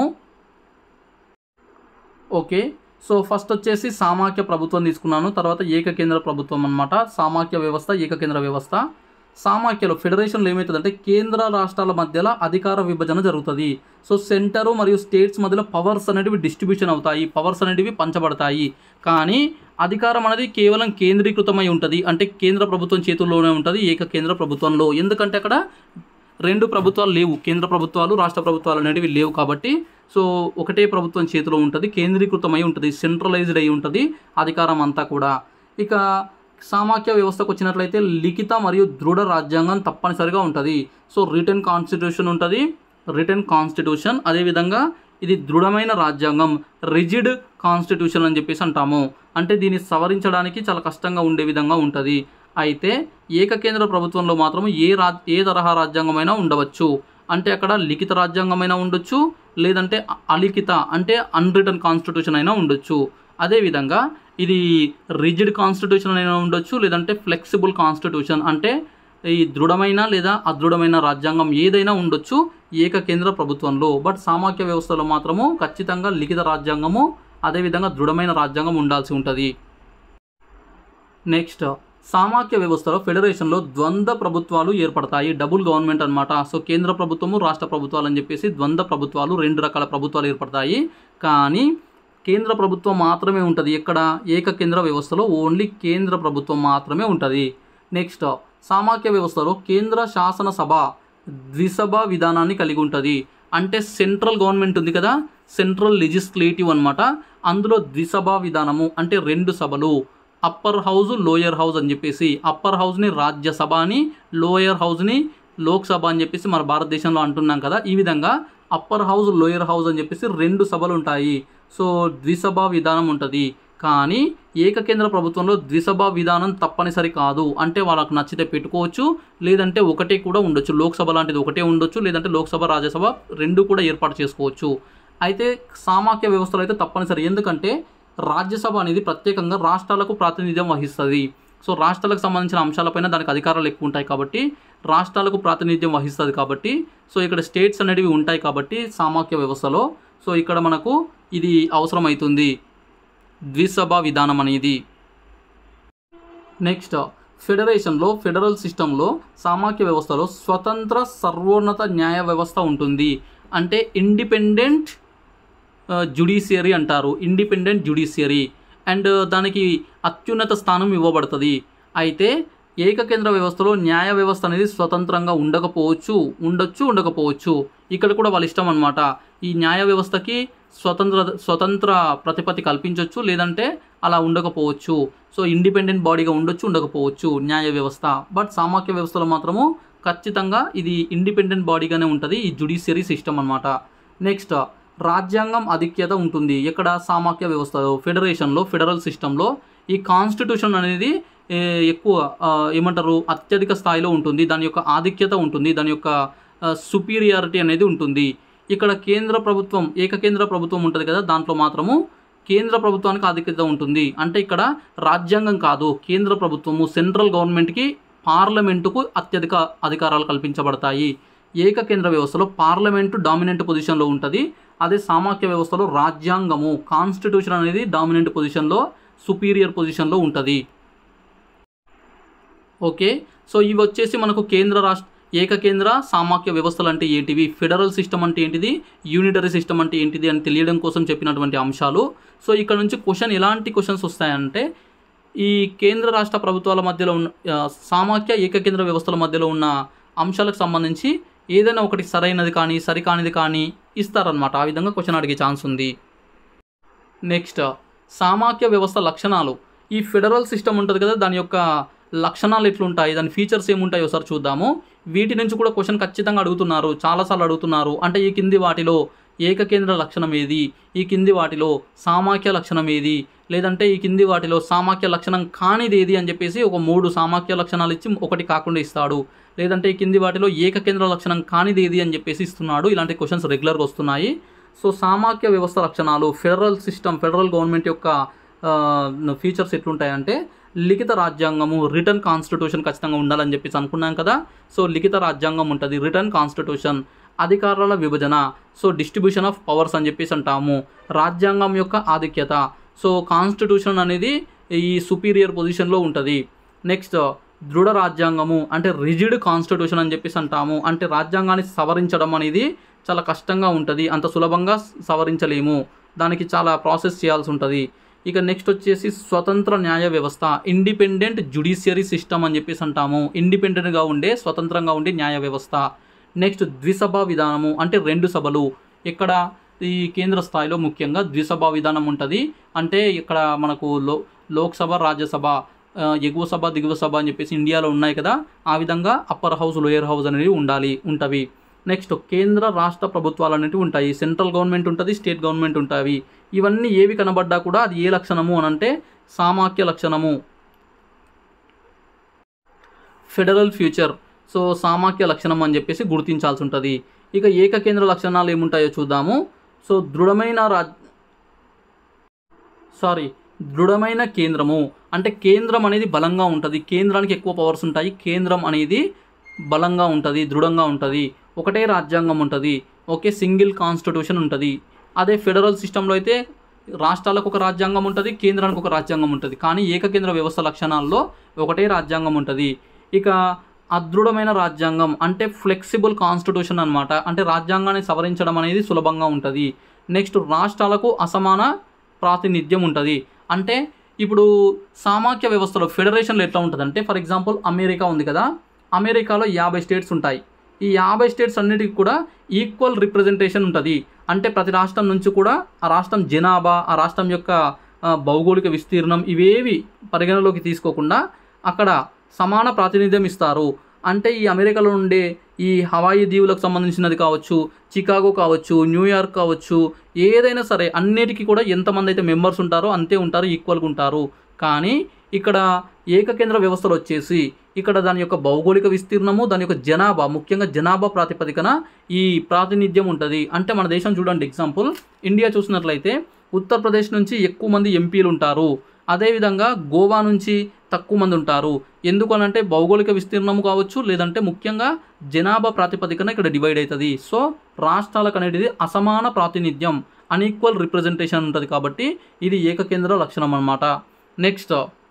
ఓకే సో ఫస్ట్ వచ్చేసి సామాఖ్య ప్రభుత్వం తీసుకున్నాను తర్వాత ఏకకేంద్ర ప్రభుత్వం అన్నమాట సామాఖ్య వ్యవస్థ ఏకకేంద్ర వ్యవస్థ సామాఖ్యలో ఫెడరేషన్లో ఏమవుతుందంటే కేంద్ర రాష్ట్రాల మధ్యలో అధికార విభజన జరుగుతుంది సో సెంటరు మరియు స్టేట్స్ మధ్యలో పవర్స్ అనేటివి డిస్ట్రిబ్యూషన్ అవుతాయి పవర్స్ అనేటివి పంచబడతాయి కానీ అధికారం అనేది కేవలం కేంద్రీకృతమై ఉంటుంది అంటే కేంద్ర ప్రభుత్వం చేతుల్లోనే ఉంటుంది ఏక కేంద్ర ప్రభుత్వంలో ఎందుకంటే అక్కడ రెండు ప్రభుత్వాలు లేవు కేంద్ర ప్రభుత్వాలు రాష్ట్ర ప్రభుత్వాలు అనేటివి లేవు కాబట్టి సో ఒకటే ప్రభుత్వం చేతిలో ఉంటుంది కేంద్రీకృతమై ఉంటుంది సెంట్రలైజ్డ్ అయి ఉంటుంది అధికారం అంతా కూడా ఇక సామాఖ్య వ్యవస్థకు వచ్చినట్లయితే లిఖిత మరియు దృఢ రాజ్యాంగం తప్పనిసరిగా ఉంటుంది సో రిటర్న్ కాన్స్టిట్యూషన్ ఉంటుంది రిటర్న్ కాన్స్టిట్యూషన్ అదేవిధంగా ఇది దృఢమైన రాజ్యాంగం రిజిడ్ కాన్స్టిట్యూషన్ అని చెప్పేసి అంటాము అంటే దీన్ని సవరించడానికి చాలా కష్టంగా ఉండే విధంగా ఉంటుంది అయితే ఏకకేంద్ర ప్రభుత్వంలో మాత్రం ఏ రా ఏ తరహా రాజ్యాంగమైనా ఉండవచ్చు అంటే అక్కడ లిఖిత రాజ్యాంగమైనా ఉండొచ్చు లేదంటే అ- అలిఖిత అంటే అన్రిటర్న్ కాన్స్టిట్యూషన్ అయినా ఉండొచ్చు అదేవిధంగా ఇది రిజిడ్ కాన్స్టిట్యూషన్ అయినా ఉండొచ్చు లేదంటే ఫ్లెక్సిబుల్ కాన్స్టిట్యూషన్ అంటే ఈ దృఢమైన లేదా అదృఢమైన రాజ్యాంగం ఏదైనా ఉండొచ్చు ఏకకేంద్ర ప్రభుత్వంలో బట్ సామాఖ్య వ్యవస్థలో మాత్రము ఖచ్చితంగా లిఖిత రాజ్యాంగము అదేవిధంగా దృఢమైన రాజ్యాంగం ఉండాల్సి ఉంటుంది నెక్స్ట్ సామాఖ్య వ్యవస్థలో ఫెడరేషన్లో ద్వంద్వ ప్రభుత్వాలు ఏర్పడతాయి డబుల్ గవర్నమెంట్ అన్నమాట సో కేంద్ర ప్రభుత్వము రాష్ట్ర ప్రభుత్వాలు అని చెప్పేసి ద్వంద్వ ప్రభుత్వాలు రెండు రకాల ప్రభుత్వాలు ఏర్పడతాయి కానీ కేంద్ర ప్రభుత్వం మాత్రమే ఉంటుంది ఎక్కడ ఏకకేంద్ర వ్యవస్థలో ఓన్లీ కేంద్ర ప్రభుత్వం మాత్రమే ఉంటుంది నెక్స్ట్ సామాఖ్య వ్యవస్థలో కేంద్ర శాసనసభ ద్విసభ విధానాన్ని కలిగి ఉంటుంది అంటే సెంట్రల్ గవర్నమెంట్ ఉంది కదా సెంట్రల్ లెజిస్లేటివ్ అన్నమాట అందులో ద్విసభ విధానము అంటే రెండు సభలు అప్పర్ హౌస్ లోయర్ హౌస్ అని చెప్పేసి అప్పర్ హౌస్ని రాజ్యసభ అని లోయర్ హౌస్ని లోక్సభ అని చెప్పేసి మన భారతదేశంలో అంటున్నాం కదా ఈ విధంగా అప్పర్ హౌస్ లోయర్ హౌస్ అని చెప్పేసి రెండు సభలు ఉంటాయి సో ద్విసభ విధానం ఉంటుంది కానీ ఏకకేంద్ర ప్రభుత్వంలో ద్విసభ విధానం తప్పనిసరి కాదు అంటే వాళ్ళకు నచ్చితే పెట్టుకోవచ్చు లేదంటే ఒకటే కూడా ఉండొచ్చు లోక్సభ లాంటిది ఒకటే ఉండొచ్చు లేదంటే లోక్సభ రాజ్యసభ రెండు కూడా ఏర్పాటు చేసుకోవచ్చు అయితే సామాఖ్య వ్యవస్థలో అయితే తప్పనిసరి ఎందుకంటే రాజ్యసభ అనేది ప్రత్యేకంగా రాష్ట్రాలకు ప్రాతినిధ్యం వహిస్తుంది సో రాష్ట్రాలకు సంబంధించిన అంశాలపైన దానికి అధికారాలు ఎక్కువ ఉంటాయి కాబట్టి రాష్ట్రాలకు ప్రాతినిధ్యం వహిస్తుంది కాబట్టి సో ఇక్కడ స్టేట్స్ అనేటివి ఉంటాయి కాబట్టి సామాఖ్య వ్యవస్థలో సో ఇక్కడ మనకు ఇది అవసరం అవుతుంది ద్విసభ విధానం అనేది నెక్స్ట్ ఫెడరేషన్లో ఫెడరల్ సిస్టంలో సామాఖ్య వ్యవస్థలో స్వతంత్ర సర్వోన్నత న్యాయ వ్యవస్థ ఉంటుంది అంటే ఇండిపెండెంట్ జుడిషియరీ అంటారు ఇండిపెండెంట్ జుడిషియరీ అండ్ దానికి అత్యున్నత స్థానం ఇవ్వబడుతుంది అయితే ఏకకేంద్ర వ్యవస్థలో న్యాయ వ్యవస్థ అనేది స్వతంత్రంగా ఉండకపోవచ్చు ఉండొచ్చు ఉండకపోవచ్చు ఇక్కడ కూడా వాళ్ళ ఇష్టం అనమాట ఈ న్యాయ వ్యవస్థకి స్వతంత్ర స్వతంత్ర ప్రతిపత్తి కల్పించవచ్చు లేదంటే అలా ఉండకపోవచ్చు సో ఇండిపెండెంట్ బాడీగా ఉండొచ్చు ఉండకపోవచ్చు న్యాయ వ్యవస్థ బట్ సామాఖ్య వ్యవస్థలో మాత్రము ఖచ్చితంగా ఇది ఇండిపెండెంట్ బాడీగానే ఉంటుంది ఈ జుడిషియరీ సిస్టమ్ అనమాట నెక్స్ట్ రాజ్యాంగం ఆధిక్యత ఉంటుంది ఎక్కడ సామాఖ్య వ్యవస్థలో ఫెడరేషన్లో ఫెడరల్ సిస్టంలో ఈ కాన్స్టిట్యూషన్ అనేది ఏ, ఎక్కువ ఆ, ఏమంటారు అత్యధిక స్థాయిలో ఉంటుంది దాని యొక్క ఆధిక్యత ఉంటుంది దాని యొక్క సుపీరియారిటీ అనేది ఉంటుంది ఇక్కడ కేంద్ర ప్రభుత్వం ఏకకేంద్ర ప్రభుత్వం ఉంటుంది కదా దాంట్లో మాత్రము కేంద్ర ప్రభుత్వానికి ఆధిక్యత ఉంటుంది అంటే ఇక్కడ రాజ్యాంగం కాదు కేంద్ర ప్రభుత్వము సెంట్రల్ గవర్నమెంట్కి పార్లమెంటుకు అత్యధిక అధికారాలు కల్పించబడతాయి ఏకకేంద్ర వ్యవస్థలో పార్లమెంటు డామినెంట్ పొజిషన్లో ఉంటుంది అదే సామాఖ్య వ్యవస్థలో రాజ్యాంగము కాన్స్టిట్యూషన్ అనేది డామినెంట్ పొజిషన్లో సుపీరియర్ పొజిషన్లో ఉంటుంది ఓకే సో ఇవి వచ్చేసి మనకు కేంద్ర రాష్ట్ర ఏకకేంద్ర సామాఖ్య వ్యవస్థలు అంటే ఏంటివి ఫెడరల్ సిస్టమ్ అంటే ఏంటిది యూనిటరీ సిస్టమ్ అంటే ఏంటిది అని తెలియడం కోసం చెప్పినటువంటి అంశాలు సో ఇక్కడ నుంచి క్వశ్చన్ ఎలాంటి క్వశ్చన్స్ వస్తాయంటే ఈ కేంద్ర రాష్ట్ర ప్రభుత్వాల మధ్యలో ఉన్న ఆ, సామాఖ్య ఏకకేంద్ర వ్యవస్థల మధ్యలో ఉన్న అంశాలకు సంబంధించి ఏదైనా ఒకటి సరైనది కానీ సరికానిది కానీ ఇస్తారనమాట ఆ విధంగా క్వశ్చన్ అడిగే ఛాన్స్ ఉంది నెక్స్ట్ సామాఖ్య వ్యవస్థ లక్షణాలు ఈ ఫెడరల్ సిస్టమ్ ఉంటుంది కదా దాని యొక్క లక్షణాలు ఎట్లుంటాయి దాని ఫీచర్స్ ఏముంటాయో ఒకసారి చూద్దాము వీటి నుంచి కూడా క్వశ్చన్ ఖచ్చితంగా అడుగుతున్నారు చాలాసార్లు అడుగుతున్నారు అంటే ఈ కింది వాటిలో ఏకకేంద్ర లక్షణం ఏది ఈ కింది వాటిలో సామాఖ్య లక్షణం ఏది లేదంటే ఈ కింది వాటిలో సామాఖ్య లక్షణం కానిది ఏది అని చెప్పేసి ఒక మూడు సామాఖ్య లక్షణాలు ఇచ్చి ఒకటి కాకుండా ఇస్తాడు లేదంటే ఈ కింది వాటిలో ఏకకేంద్ర లక్షణం కానిది ఏది అని చెప్పేసి ఇస్తున్నాడు ఇలాంటి క్వశ్చన్స్ రెగ్యులర్గా వస్తున్నాయి సో సామాఖ్య వ్యవస్థ లక్షణాలు ఫెడరల్ సిస్టమ్ ఫెడరల్ గవర్నమెంట్ యొక్క ఫీచర్స్ ఎట్లుంటాయంటే లిఖిత రాజ్యాంగము రిటర్న్ కాన్స్టిట్యూషన్ ఖచ్చితంగా ఉండాలని చెప్పేసి అనుకున్నాం కదా సో లిఖిత రాజ్యాంగం ఉంటుంది రిటర్న్ కాన్స్టిట్యూషన్ అధికారాల విభజన సో డిస్ట్రిబ్యూషన్ ఆఫ్ పవర్స్ అని చెప్పేసి అంటాము రాజ్యాంగం యొక్క ఆధిక్యత సో కాన్స్టిట్యూషన్ అనేది ఈ సుపీరియర్ పొజిషన్లో ఉంటుంది నెక్స్ట్ దృఢ రాజ్యాంగము అంటే రిజిడ్ కాన్స్టిట్యూషన్ అని చెప్పేసి అంటాము అంటే రాజ్యాంగాన్ని సవరించడం అనేది చాలా కష్టంగా ఉంటుంది అంత సులభంగా సవరించలేము దానికి చాలా ప్రాసెస్ చేయాల్సి ఉంటుంది ఇక నెక్స్ట్ వచ్చేసి స్వతంత్ర న్యాయ వ్యవస్థ ఇండిపెండెంట్ జుడిషియరీ సిస్టమ్ అని చెప్పేసి అంటాము ఇండిపెండెంట్గా ఉండే స్వతంత్రంగా ఉండే న్యాయ వ్యవస్థ నెక్స్ట్ ద్విసభ విధానము అంటే రెండు సభలు ఇక్కడ ఈ కేంద్ర స్థాయిలో ముఖ్యంగా ద్విసభ విధానం ఉంటుంది అంటే ఇక్కడ మనకు లో లోక్సభ రాజ్యసభ ఆ, ఎగువ సభ దిగువ సభ అని చెప్పేసి ఇండియాలో ఉన్నాయి కదా ఆ విధంగా అప్పర్ హౌస్ లోయర్ హౌస్ అనేవి ఉండాలి ఉంటవి నెక్స్ట్ కేంద్ర రాష్ట్ర ప్రభుత్వాలు అనేవి ఉంటాయి సెంట్రల్ గవర్నమెంట్ ఉంటుంది స్టేట్ గవర్నమెంట్ ఉంటాయి ఇవన్నీ ఏవి కనబడ్డా కూడా అది ఏ లక్షణము అని అంటే సామాఖ్య లక్షణము ఫెడరల్ ఫ్యూచర్ సో సామాఖ్య లక్షణం అని చెప్పేసి గుర్తించాల్సి ఉంటుంది ఇక ఏకకేంద్ర లక్షణాలు ఏముంటాయో చూద్దాము సో దృఢమైన రాజ్ సారీ దృఢమైన కేంద్రము అంటే కేంద్రం అనేది బలంగా ఉంటుంది కేంద్రానికి ఎక్కువ పవర్స్ ఉంటాయి కేంద్రం అనేది బలంగా ఉంటుంది దృఢంగా ఉంటుంది ఒకటే రాజ్యాంగం ఉంటుంది ఒకే సింగిల్ కాన్స్టిట్యూషన్ ఉంటుంది అదే ఫెడరల్ సిస్టంలో అయితే రాష్ట్రాలకు ఒక రాజ్యాంగం ఉంటుంది కేంద్రానికి ఒక రాజ్యాంగం ఉంటుంది కానీ ఏకకేంద్ర వ్యవస్థ లక్షణాల్లో ఒకటే రాజ్యాంగం ఉంటుంది ఇక అదృఢమైన రాజ్యాంగం అంటే ఫ్లెక్సిబుల్ కాన్స్టిట్యూషన్ అన్నమాట అంటే రాజ్యాంగాన్ని సవరించడం అనేది సులభంగా ఉంటుంది నెక్స్ట్ రాష్ట్రాలకు అసమాన ప్రాతినిధ్యం ఉంటుంది అంటే ఇప్పుడు సామాఖ్య వ్యవస్థలో ఫెడరేషన్లో ఎట్లా ఉంటుంది అంటే ఫర్ ఎగ్జాంపుల్ అమెరికా ఉంది కదా అమెరికాలో యాభై స్టేట్స్ ఉంటాయి ఈ యాభై స్టేట్స్ అన్నిటికి కూడా ఈక్వల్ రిప్రజెంటేషన్ ఉంటుంది అంటే ప్రతి రాష్ట్రం నుంచి కూడా ఆ రాష్ట్రం జనాభా ఆ రాష్ట్రం యొక్క ఆ, భౌగోళిక విస్తీర్ణం ఇవేవి పరిగణలోకి తీసుకోకుండా అక్కడ సమాన ప్రాతినిధ్యం ఇస్తారు అంటే ఈ అమెరికాలో ఉండే ఈ హవాయి దీవులకు సంబంధించినది కావచ్చు చికాగో కావచ్చు న్యూయార్క్ కావచ్చు ఏదైనా సరే అన్నిటికీ కూడా ఎంతమంది అయితే మెంబర్స్ ఉంటారో అంతే ఉంటారు ఈక్వల్గా ఉంటారు కానీ ఇక్కడ ఏకకేంద్ర వ్యవస్థలు వచ్చేసి ఇక్కడ దాని యొక్క భౌగోళిక విస్తీర్ణము దాని యొక్క జనాభా ముఖ్యంగా జనాభా ప్రాతిపదికన ఈ ప్రాతినిధ్యం ఉంటుంది అంటే మన దేశం చూడండి ఎగ్జాంపుల్ ఇండియా చూసినట్లయితే ఉత్తరప్రదేశ్ నుంచి ఎక్కువ మంది ఎంపీలు ఉంటారు అదేవిధంగా గోవా నుంచి తక్కువ మంది ఉంటారు ఎందుకు అనంటే భౌగోళిక విస్తీర్ణం కావచ్చు లేదంటే ముఖ్యంగా జనాభా ప్రాతిపదికన ఇక్కడ డివైడ్ అవుతుంది సో రాష్ట్రాలకు అనేది అసమాన ప్రాతినిధ్యం అన్ఈక్వల్ రిప్రజెంటేషన్ ఉంటుంది కాబట్టి ఇది ఏకకేంద్ర లక్షణం అన్నమాట నెక్స్ట్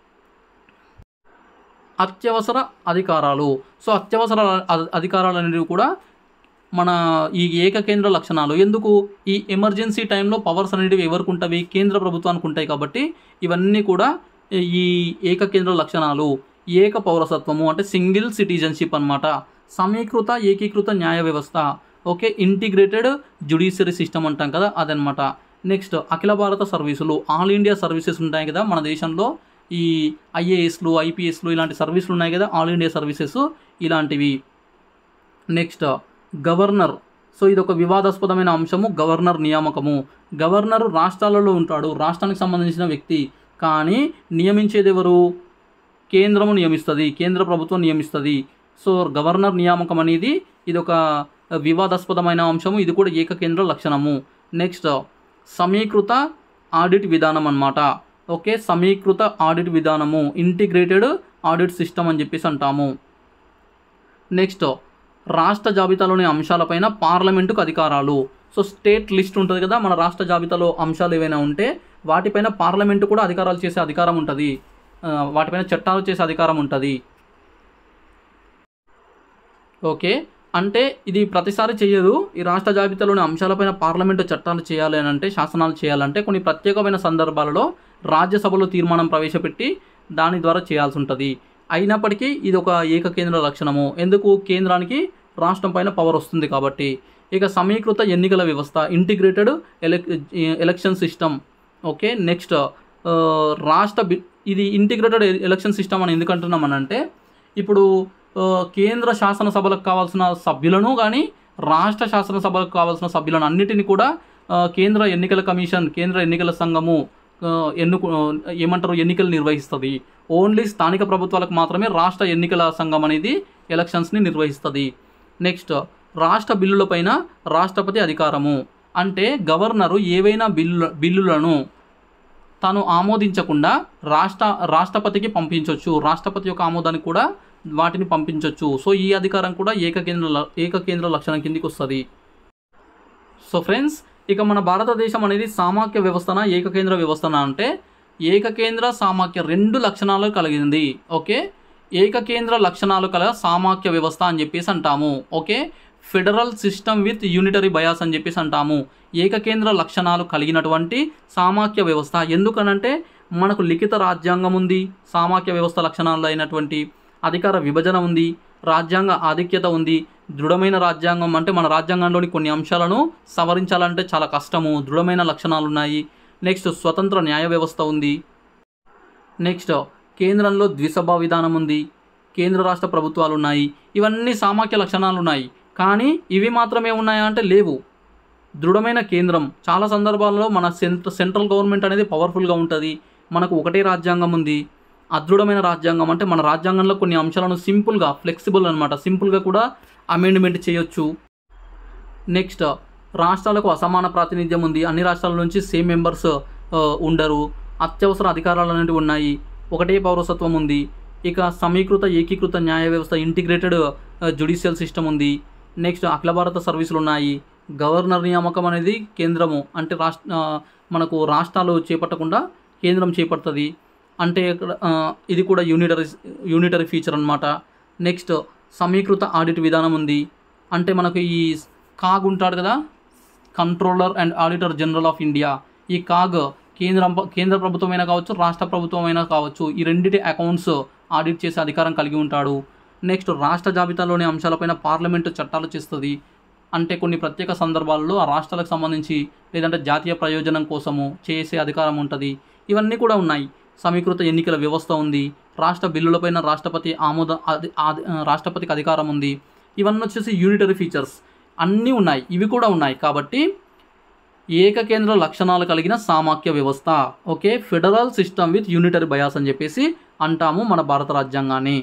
అత్యవసర అధికారాలు సో అత్యవసర అ- అధికారాలు అనేవి కూడా మన ఈ ఏకకేంద్ర లక్షణాలు ఎందుకు ఈ ఎమర్జెన్సీ టైంలో పవర్స్ అనేటివి ఎవరికి ఉంటవి కేంద్ర ప్రభుత్వానికి ఉంటాయి కాబట్టి ఇవన్నీ కూడా ఈ ఏకకేంద్ర లక్షణాలు ఏక పౌరసత్వము అంటే సింగిల్ సిటిజన్షిప్ అన్నమాట సమీకృత ఏకీకృత న్యాయ వ్యవస్థ ఓకే ఇంటిగ్రేటెడ్ జుడిషియరీ సిస్టమ్ అంటాం కదా అదనమాట నెక్స్ట్ అఖిల భారత సర్వీసులు ఆల్ ఇండియా సర్వీసెస్ ఉంటాయి కదా మన దేశంలో ఈ ఐఏఎస్లు ఐపీఎస్లు ఇలాంటి సర్వీసులు ఉన్నాయి కదా ఆల్ ఇండియా సర్వీసెస్ ఇలాంటివి నెక్స్ట్ గవర్నర్ సో ఇది ఒక వివాదాస్పదమైన అంశము గవర్నర్ నియామకము గవర్నర్ రాష్ట్రాలలో ఉంటాడు రాష్ట్రానికి సంబంధించిన వ్యక్తి కానీ నియమించేది ఎవరు కేంద్రము నియమిస్తుంది కేంద్ర ప్రభుత్వం నియమిస్తుంది సో గవర్నర్ నియామకం అనేది ఇది ఒక వివాదాస్పదమైన అంశము ఇది కూడా ఏకకేంద్ర లక్షణము నెక్స్ట్ సమీకృత ఆడిట్ విధానం అన్నమాట ఓకే సమీకృత ఆడిట్ విధానము ఇంటిగ్రేటెడ్ ఆడిట్ సిస్టమ్ అని చెప్పేసి అంటాము నెక్స్ట్ రాష్ట్ర జాబితాలోని అంశాలపైన పార్లమెంటుకు అధికారాలు సో స్టేట్ లిస్ట్ ఉంటుంది కదా మన రాష్ట్ర జాబితాలో అంశాలు ఏవైనా ఉంటే వాటిపైన పార్లమెంటు కూడా అధికారాలు చేసే అధికారం ఉంటుంది ఆ, వాటిపైన చట్టాలు చేసే అధికారం ఉంటుంది ఓకే అంటే ఇది ప్రతిసారి చేయదు ఈ రాష్ట్ర జాబితాలోని అంశాలపైన పార్లమెంటు చట్టాలు చేయాలి అని అంటే శాసనాలు చేయాలంటే కొన్ని ప్రత్యేకమైన సందర్భాలలో రాజ్యసభలో తీర్మానం ప్రవేశపెట్టి దాని ద్వారా చేయాల్సి ఉంటుంది అయినప్పటికీ ఇది ఒక ఏకకేంద్ర లక్షణము ఎందుకు కేంద్రానికి రాష్ట్రం పైన పవర్ వస్తుంది కాబట్టి ఇక సమీకృత ఎన్నికల వ్యవస్థ ఇంటిగ్రేటెడ్ ఎలక్ ఎలక్షన్ సిస్టమ్ ఓకే నెక్స్ట్ రాష్ట్ర బి ఇది ఇంటిగ్రేటెడ్ ఎలక్షన్ సిస్టమ్ అని ఎందుకు అంటున్నామనంటే ఇప్పుడు ఆ, కేంద్ర శాసనసభలకు కావాల్సిన సభ్యులను కానీ రాష్ట్ర శాసనసభలకు కావాల్సిన సభ్యులను అన్నిటిని కూడా ఆ, కేంద్ర ఎన్నికల కమిషన్ కేంద్ర ఎన్నికల సంఘము ఆ, ఎన్నుకు ఆ, ఏమంటారు ఎన్నికలు నిర్వహిస్తుంది ఓన్లీ స్థానిక ప్రభుత్వాలకు మాత్రమే రాష్ట్ర ఎన్నికల సంఘం అనేది ఎలక్షన్స్ని నిర్వహిస్తుంది నెక్స్ట్ రాష్ట్ర బిల్లులపైన రాష్ట్రపతి అధికారము అంటే గవర్నరు ఏవైనా బిల్లు బిల్లులను తాను ఆమోదించకుండా రాష్ట్ర రాష్ట్రపతికి పంపించవచ్చు రాష్ట్రపతి యొక్క ఆమోదానికి కూడా వాటిని పంపించవచ్చు సో ఈ అధికారం కూడా ఏకకేంద్ర ల- ఏకకేంద్ర లక్షణం కిందికి వస్తుంది సో ఫ్రెండ్స్ ఇక మన భారతదేశం అనేది సామాఖ్య వ్యవస్థన ఏకకేంద్ర వ్యవస్థన అంటే ఏకకేంద్ర సామాఖ్య రెండు లక్షణాలు కలిగింది ఓకే ఏకకేంద్ర లక్షణాలు కల సామాఖ్య వ్యవస్థ అని చెప్పేసి అంటాము okay federal system with unitary bias అని చెప్పేసి అంటాము ఏకకేంద్ర లక్షణాలు కలిగినటువంటి సామాఖ్య వ్యవస్థ ఎందుకనంటే మనకు లిఖిత రాజ్యాంగం ఉంది సామాఖ్య వ్యవస్థ లక్షణాలు అయినటువంటి అధికార విభజన ఉంది రాజ్యాంగ ఆధిక్యత ఉంది దృఢమైన రాజ్యాంగం అంటే మన రాజ్యాంగంలోని కొన్ని అంశాలను సవరించాలంటే చాలా కష్టము దృఢమైన లక్షణాలు ఉన్నాయి నెక్స్ట్ స్వతంత్ర న్యాయ వ్యవస్థ ఉంది నెక్స్ట్ కేంద్రంలో ద్విసభా విధానం ఉంది కేంద్ర రాష్ట్ర ప్రభుత్వాలు ఉన్నాయి ఇవన్నీ సామాఖ్య లక్షణాలు ఉన్నాయి కానీ ఇవి మాత్రమే ఉన్నాయా అంటే లేవు దృఢమైన కేంద్రం చాలా సందర్భాల్లో మన సెంట్ర సెంట్రల్ గవర్నమెంట్ అనేది పవర్ఫుల్గా ఉంటుంది మనకు ఒకటే రాజ్యాంగం ఉంది అదృఢమైన రాజ్యాంగం అంటే మన రాజ్యాంగంలో కొన్ని అంశాలను సింపుల్గా ఫ్లెక్సిబుల్ అనమాట సింపుల్గా కూడా అమెండ్మెంట్ చేయొచ్చు నెక్స్ట్ రాష్ట్రాలకు అసమాన ప్రాతినిధ్యం ఉంది అన్ని రాష్ట్రాల నుంచి సేమ్ మెంబర్స్ ఉండరు అత్యవసర అధికారాలు అనేవి ఉన్నాయి ఒకటే పౌరసత్వం ఉంది ఇక సమీకృత ఏకీకృత న్యాయ వ్యవస్థ ఇంటిగ్రేటెడ్ జుడిషియల్ సిస్టమ్ ఉంది నెక్స్ట్ అఖిల భారత సర్వీసులు ఉన్నాయి గవర్నర్ నియామకం అనేది కేంద్రము అంటే రాష్ట్ర ఆ, మనకు రాష్ట్రాలు చేపట్టకుండా కేంద్రం చేపడుతుంది అంటే ఇక్కడ ఆ, ఇది కూడా యూనిటరీ యూనిటరీ ఫీచర్ అన్నమాట నెక్స్ట్ సమీకృత ఆడిట్ విధానం ఉంది అంటే మనకు ఈ కాగ్ ఉంటాడు కదా controller and auditor general of India ఈ కాగ్ కేంద్రం కేంద్ర ప్రభుత్వమైనా కావచ్చు రాష్ట్ర ప్రభుత్వమైనా కావచ్చు ఈ రెండిటి అకౌంట్స్ ఆడిట్ చేసే అధికారం కలిగి ఉంటాడు నెక్స్ట్ రాష్ట్ర జాబితాలోని అంశాలపైన పార్లమెంటు చట్టాలు చేస్తుంది అంటే కొన్ని ప్రత్యేక సందర్భాల్లో ఆ రాష్ట్రాలకు సంబంధించి లేదంటే జాతీయ ప్రయోజనం కోసము చేసే అధికారం ఉంటుంది ఇవన్నీ కూడా ఉన్నాయి సమీకృత ఎన్నికల వ్యవస్థ ఉంది రాష్ట్ర బిల్లులపైన రాష్ట్రపతి ఆమోద అధి- ఆది- ఆ, రాష్ట్రపతికి అధికారం ఉంది ఇవన్నీ వచ్చేసి యూనిటరీ ఫీచర్స్ అన్నీ ఉన్నాయి ఇవి కూడా ఉన్నాయి కాబట్టి ఏకకేంద్ర లక్షణాలు కలిగిన సామాఖ్య వ్యవస్థ okay federal system with unitary bias అని చెప్పేసి అంటాము మన భారత రాజ్యాంగాన్ని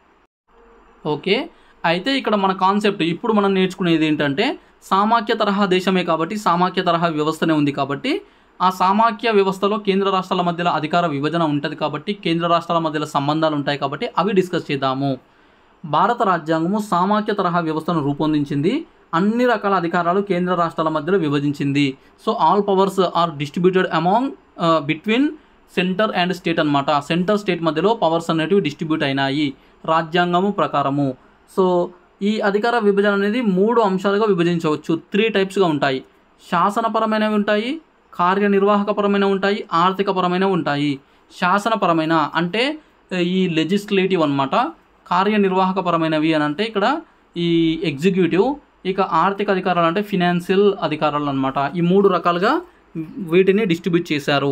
ఓకే అయితే ఇక్కడ మన కాన్సెప్ట్ ఇప్పుడు మనం నేర్చుకునేది ఏంటంటే సామాఖ్య తరహా దేశమే కాబట్టి సామాఖ్య తరహా వ్యవస్థనే ఉంది కాబట్టి ఆ సామాఖ్య వ్యవస్థలో కేంద్ర రాష్ట్రాల మధ్యలో అధికార విభజన ఉంటుంది కాబట్టి కేంద్ర రాష్ట్రాల మధ్యలో సంబంధాలు ఉంటాయి కాబట్టి అవి డిస్కస్ చేద్దాము భారత రాజ్యాంగము సామాఖ్య తరహా వ్యవస్థను రూపొందించింది అన్ని రకాల అధికారాలు కేంద్ర రాష్ట్రాల మధ్యలో విభజించింది so all powers are distributed among between centre and state అనమాట సెంటర్ స్టేట్ మధ్యలో పవర్స్ అనేటివి డిస్ట్రిబ్యూట్ అయినాయి రాజ్యాంగము ప్రకారము సో ఈ అధికార విభజన అనేది మూడు అంశాలుగా విభజించవచ్చు త్రీ టైప్స్గా ఉంటాయి శాసనపరమైనవి ఉంటాయి కార్యనిర్వాహకపరమైన ఉంటాయి ఆర్థికపరమైన ఉంటాయి శాసనపరమైన అంటే ఈ లెజిస్లేటివ్ అనమాట కార్యనిర్వాహకపరమైనవి అని అంటే ఇక్కడ ఈ ఎగ్జిక్యూటివ్ ఇక ఆర్థిక అధికారాలు అంటే ఫినాన్షియల్ అధికారాలు అనమాట ఈ మూడు రకాలుగా వీటిని డిస్ట్రిబ్యూట్ చేశారు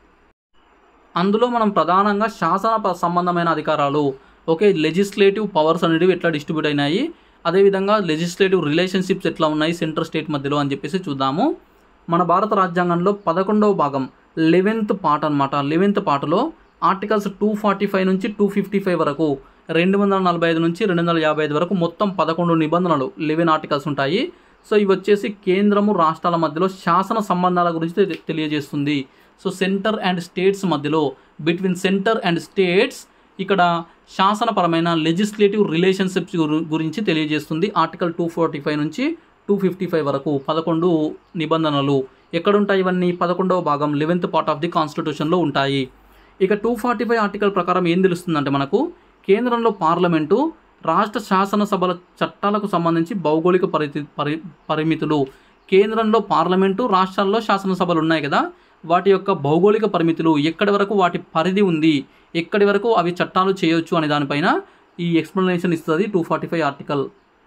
అందులో మనం ప్రధానంగా శాసన ప- సంబంధమైన అధికారాలు ఓకే లెజిస్లేటివ్ పవర్స్ అనేవి ఎట్లా డిస్ట్రిబ్యూట్ అయినాయి అదేవిధంగా లెజిస్లేటివ్ రిలేషన్షిప్స్ ఎట్లా ఉన్నాయి సెంటర్ స్టేట్ మధ్యలో అని చెప్పేసి చూద్దాము మన భారత రాజ్యాంగంలో పదకొండవ భాగం లెవెన్త్ పార్ట్ అనమాట లెవెన్త్ పార్ట్లో ఆర్టికల్స్ టూ ఫార్టీ ఫైవ్ నుంచి టూ ఫిఫ్టీ ఫైవ్ వరకు రెండు వందల నలభై ఐదు నుంచి రెండు వందల యాభై ఐదు వరకు మొత్తం పదకొండు నిబంధనలు లెవెన్ ఆర్టికల్స్ ఉంటాయి సో ఇవి వచ్చేసి కేంద్రము రాష్ట్రాల మధ్యలో శాసన సంబంధాల గురించి తెలి- తెలియజేస్తుంది సో సెంటర్ అండ్ స్టేట్స్ మధ్యలో బిట్వీన్ సెంటర్ అండ్ స్టేట్స్ ఇక్కడ శాసనపరమైన లెజిస్లేటివ్ రిలేషన్షిప్స్ గురు- గురించి తెలియజేస్తుంది ఆర్టికల్ టూ ఫార్టీ ఫైవ్ నుంచి టూ ఫిఫ్టీ ఫైవ్ వరకు పదకొండు నిబంధనలు ఎక్కడుంటాయి ఇవన్నీ పదకొండవ భాగం లెవెన్త్ పార్ట్ ఆఫ్ ది కాన్స్టిట్యూషన్లో ఉంటాయి ఇక టూ ఫార్టీ ఫైవ్ ఆర్టికల్ ప్రకారం ఏం తెలుస్తుందంటే మనకు కేంద్రంలో పార్లమెంటు రాష్ట్ర శాసనసభల చట్టాలకు సంబంధించి భౌగోళిక పరిధి పరి పరిమితులు కేంద్రంలో పార్లమెంటు రాష్ట్రాల్లో శాసనసభలు ఉన్నాయి కదా వాటి యొక్క భౌగోళిక పరిమితులు ఎక్కడి వరకు వాటి పరిధి ఉంది ఎక్కడి వరకు అవి చట్టాలు చేయొచ్చు అనే దానిపైన ఈ ఎక్స్ప్లెనేషన్ ఇస్తుంది two forty five article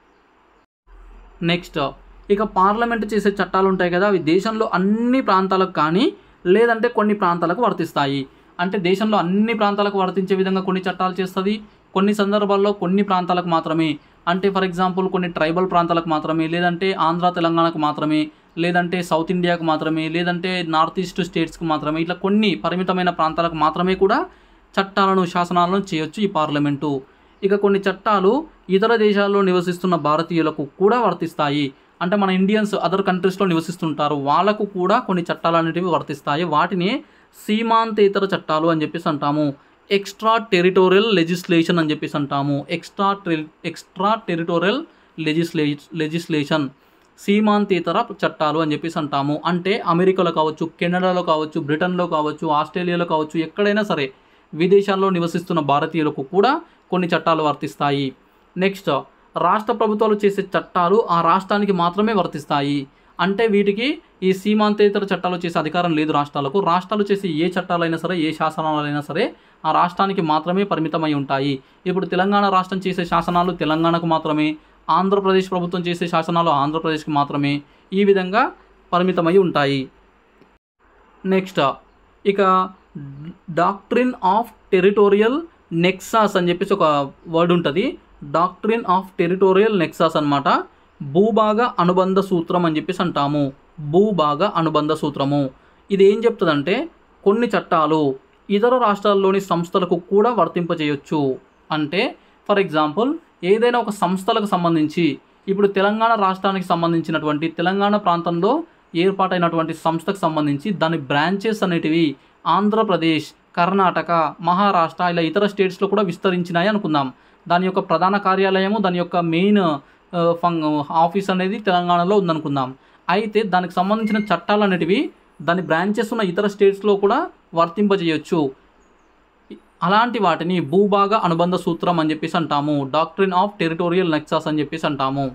next ఇక పార్లమెంట్ చేసే చట్టాలు ఉంటాయి కదా అవి దేశంలో అన్ని ప్రాంతాలకు కానీ లేదంటే కొన్ని ప్రాంతాలకు వర్తిస్తాయి అంటే దేశంలో అన్ని ప్రాంతాలకు వర్తించే విధంగా కొన్ని చట్టాలు చేస్తుంది కొన్ని సందర్భాల్లో కొన్ని ప్రాంతాలకు మాత్రమే అంటే ఫర్ ఎగ్జాంపుల్ కొన్ని ట్రైబల్ ప్రాంతాలకు మాత్రమే లేదంటే ఆంధ్ర తెలంగాణకు మాత్రమే లేదంటే సౌత్ ఇండియాకు మాత్రమే లేదంటే నార్త్ ఈస్ట్ స్టేట్స్కి మాత్రమే ఇట్లా కొన్ని పరిమితమైన ప్రాంతాలకు మాత్రమే కూడా చట్టాలను శాసనాలను చేయొచ్చు ఈ పార్లమెంటు ఇక కొన్ని చట్టాలు ఇతర దేశాల్లో నివసిస్తున్న భారతీయులకు కూడా వర్తిస్తాయి అంటే మన ఇండియన్స్ అదర్ కంట్రీస్లో నివసిస్తుంటారు వాళ్ళకు కూడా కొన్ని చట్టాలు అనేటివి వర్తిస్తాయి వాటిని సీమాంతేతర చట్టాలు అని చెప్పేసి అంటాము ఎక్స్ట్రా టెరిటోరియల్ లెజిస్లేషన్ అని చెప్పేసి అంటాము ఎక్స్ట్రా టెరి ఎక్స్ట్రా టెరిటోరియల్ లెజిస్లే లెజిస్లేషన్ సీమాంతేతర చట్టాలు అని చెప్పేసి అంటాము అంటే అమెరికాలో కావచ్చు కెనడాలో కావచ్చు బ్రిటన్లో కావచ్చు ఆస్ట్రేలియాలో కావచ్చు ఎక్కడైనా సరే విదేశాల్లో నివసిస్తున్న భారతీయులకు కూడా కొన్ని చట్టాలు వర్తిస్తాయి నెక్స్ట్ రాష్ట్ర ప్రభుత్వాలు చేసే చట్టాలు ఆ రాష్ట్రానికి మాత్రమే వర్తిస్తాయి అంటే వీటికి ఈ సీమాంతేతర చట్టాలు చేసే అధికారం లేదు రాష్ట్రాలకు రాష్ట్రాలు చేసే ఏ చట్టాలైనా సరే ఏ శాసనాలైనా సరే ఆ రాష్ట్రానికి మాత్రమే పరిమితమై ఉంటాయి ఇప్పుడు తెలంగాణ రాష్ట్రం చేసే శాసనాలు తెలంగాణకు మాత్రమే ఆంధ్రప్రదేశ్ ప్రభుత్వం చేసే శాసనాలు ఆంధ్రప్రదేశ్కి మాత్రమే ఈ విధంగా పరిమితమై ఉంటాయి నెక్స్ట్ ఇక డాక్ట్రిన్ ఆఫ్ టెరిటోరియల్ నెక్సాస్ అని చెప్పేసి ఒక వర్డ్ ఉంటుంది డాక్ట్రిన్ ఆఫ్ టెరిటోరియల్ నెక్సాస్ అన్నమాట భూభాగ అనుబంధ సూత్రం అని చెప్పేసి అంటాము భూభాగ అనుబంధ సూత్రము ఇది ఏం చెప్తుందంటే కొన్ని చట్టాలు ఇతర రాష్ట్రాల్లోని సంస్థలకు కూడా వర్తింపజేయొచ్చు అంటే ఫర్ ఎగ్జాంపుల్ ఏదైనా ఒక సంస్థలకు సంబంధించి ఇప్పుడు తెలంగాణ రాష్ట్రానికి సంబంధించినటువంటి తెలంగాణ ప్రాంతంలో ఏర్పాటైనటువంటి సంస్థకు సంబంధించి దాని బ్రాంచెస్ అనేటివి ఆంధ్రప్రదేశ్ కర్ణాటక మహారాష్ట్ర ఇలా ఇతర స్టేట్స్లో కూడా విస్తరించినాయి అనుకుందాం దాని యొక్క ప్రధాన కార్యాలయము దాని యొక్క మెయిన్ ఆ, ఫంగ్ ఆఫీస్ అనేది తెలంగాణలో ఉందనుకుందాం అయితే దానికి సంబంధించిన చట్టాలు అనేటివి దాని బ్రాంచెస్ ఉన్న ఇతర స్టేట్స్లో కూడా వర్తింపజేయొచ్చు అలాంటి వాటిని భూభాగ అనుబంధ సూత్రం అని చెప్పేసి అంటాము డాక్ట్రిన్ ఆఫ్ టెరిటోరియల్ నెక్సాస్ అని చెప్పేసి అంటాము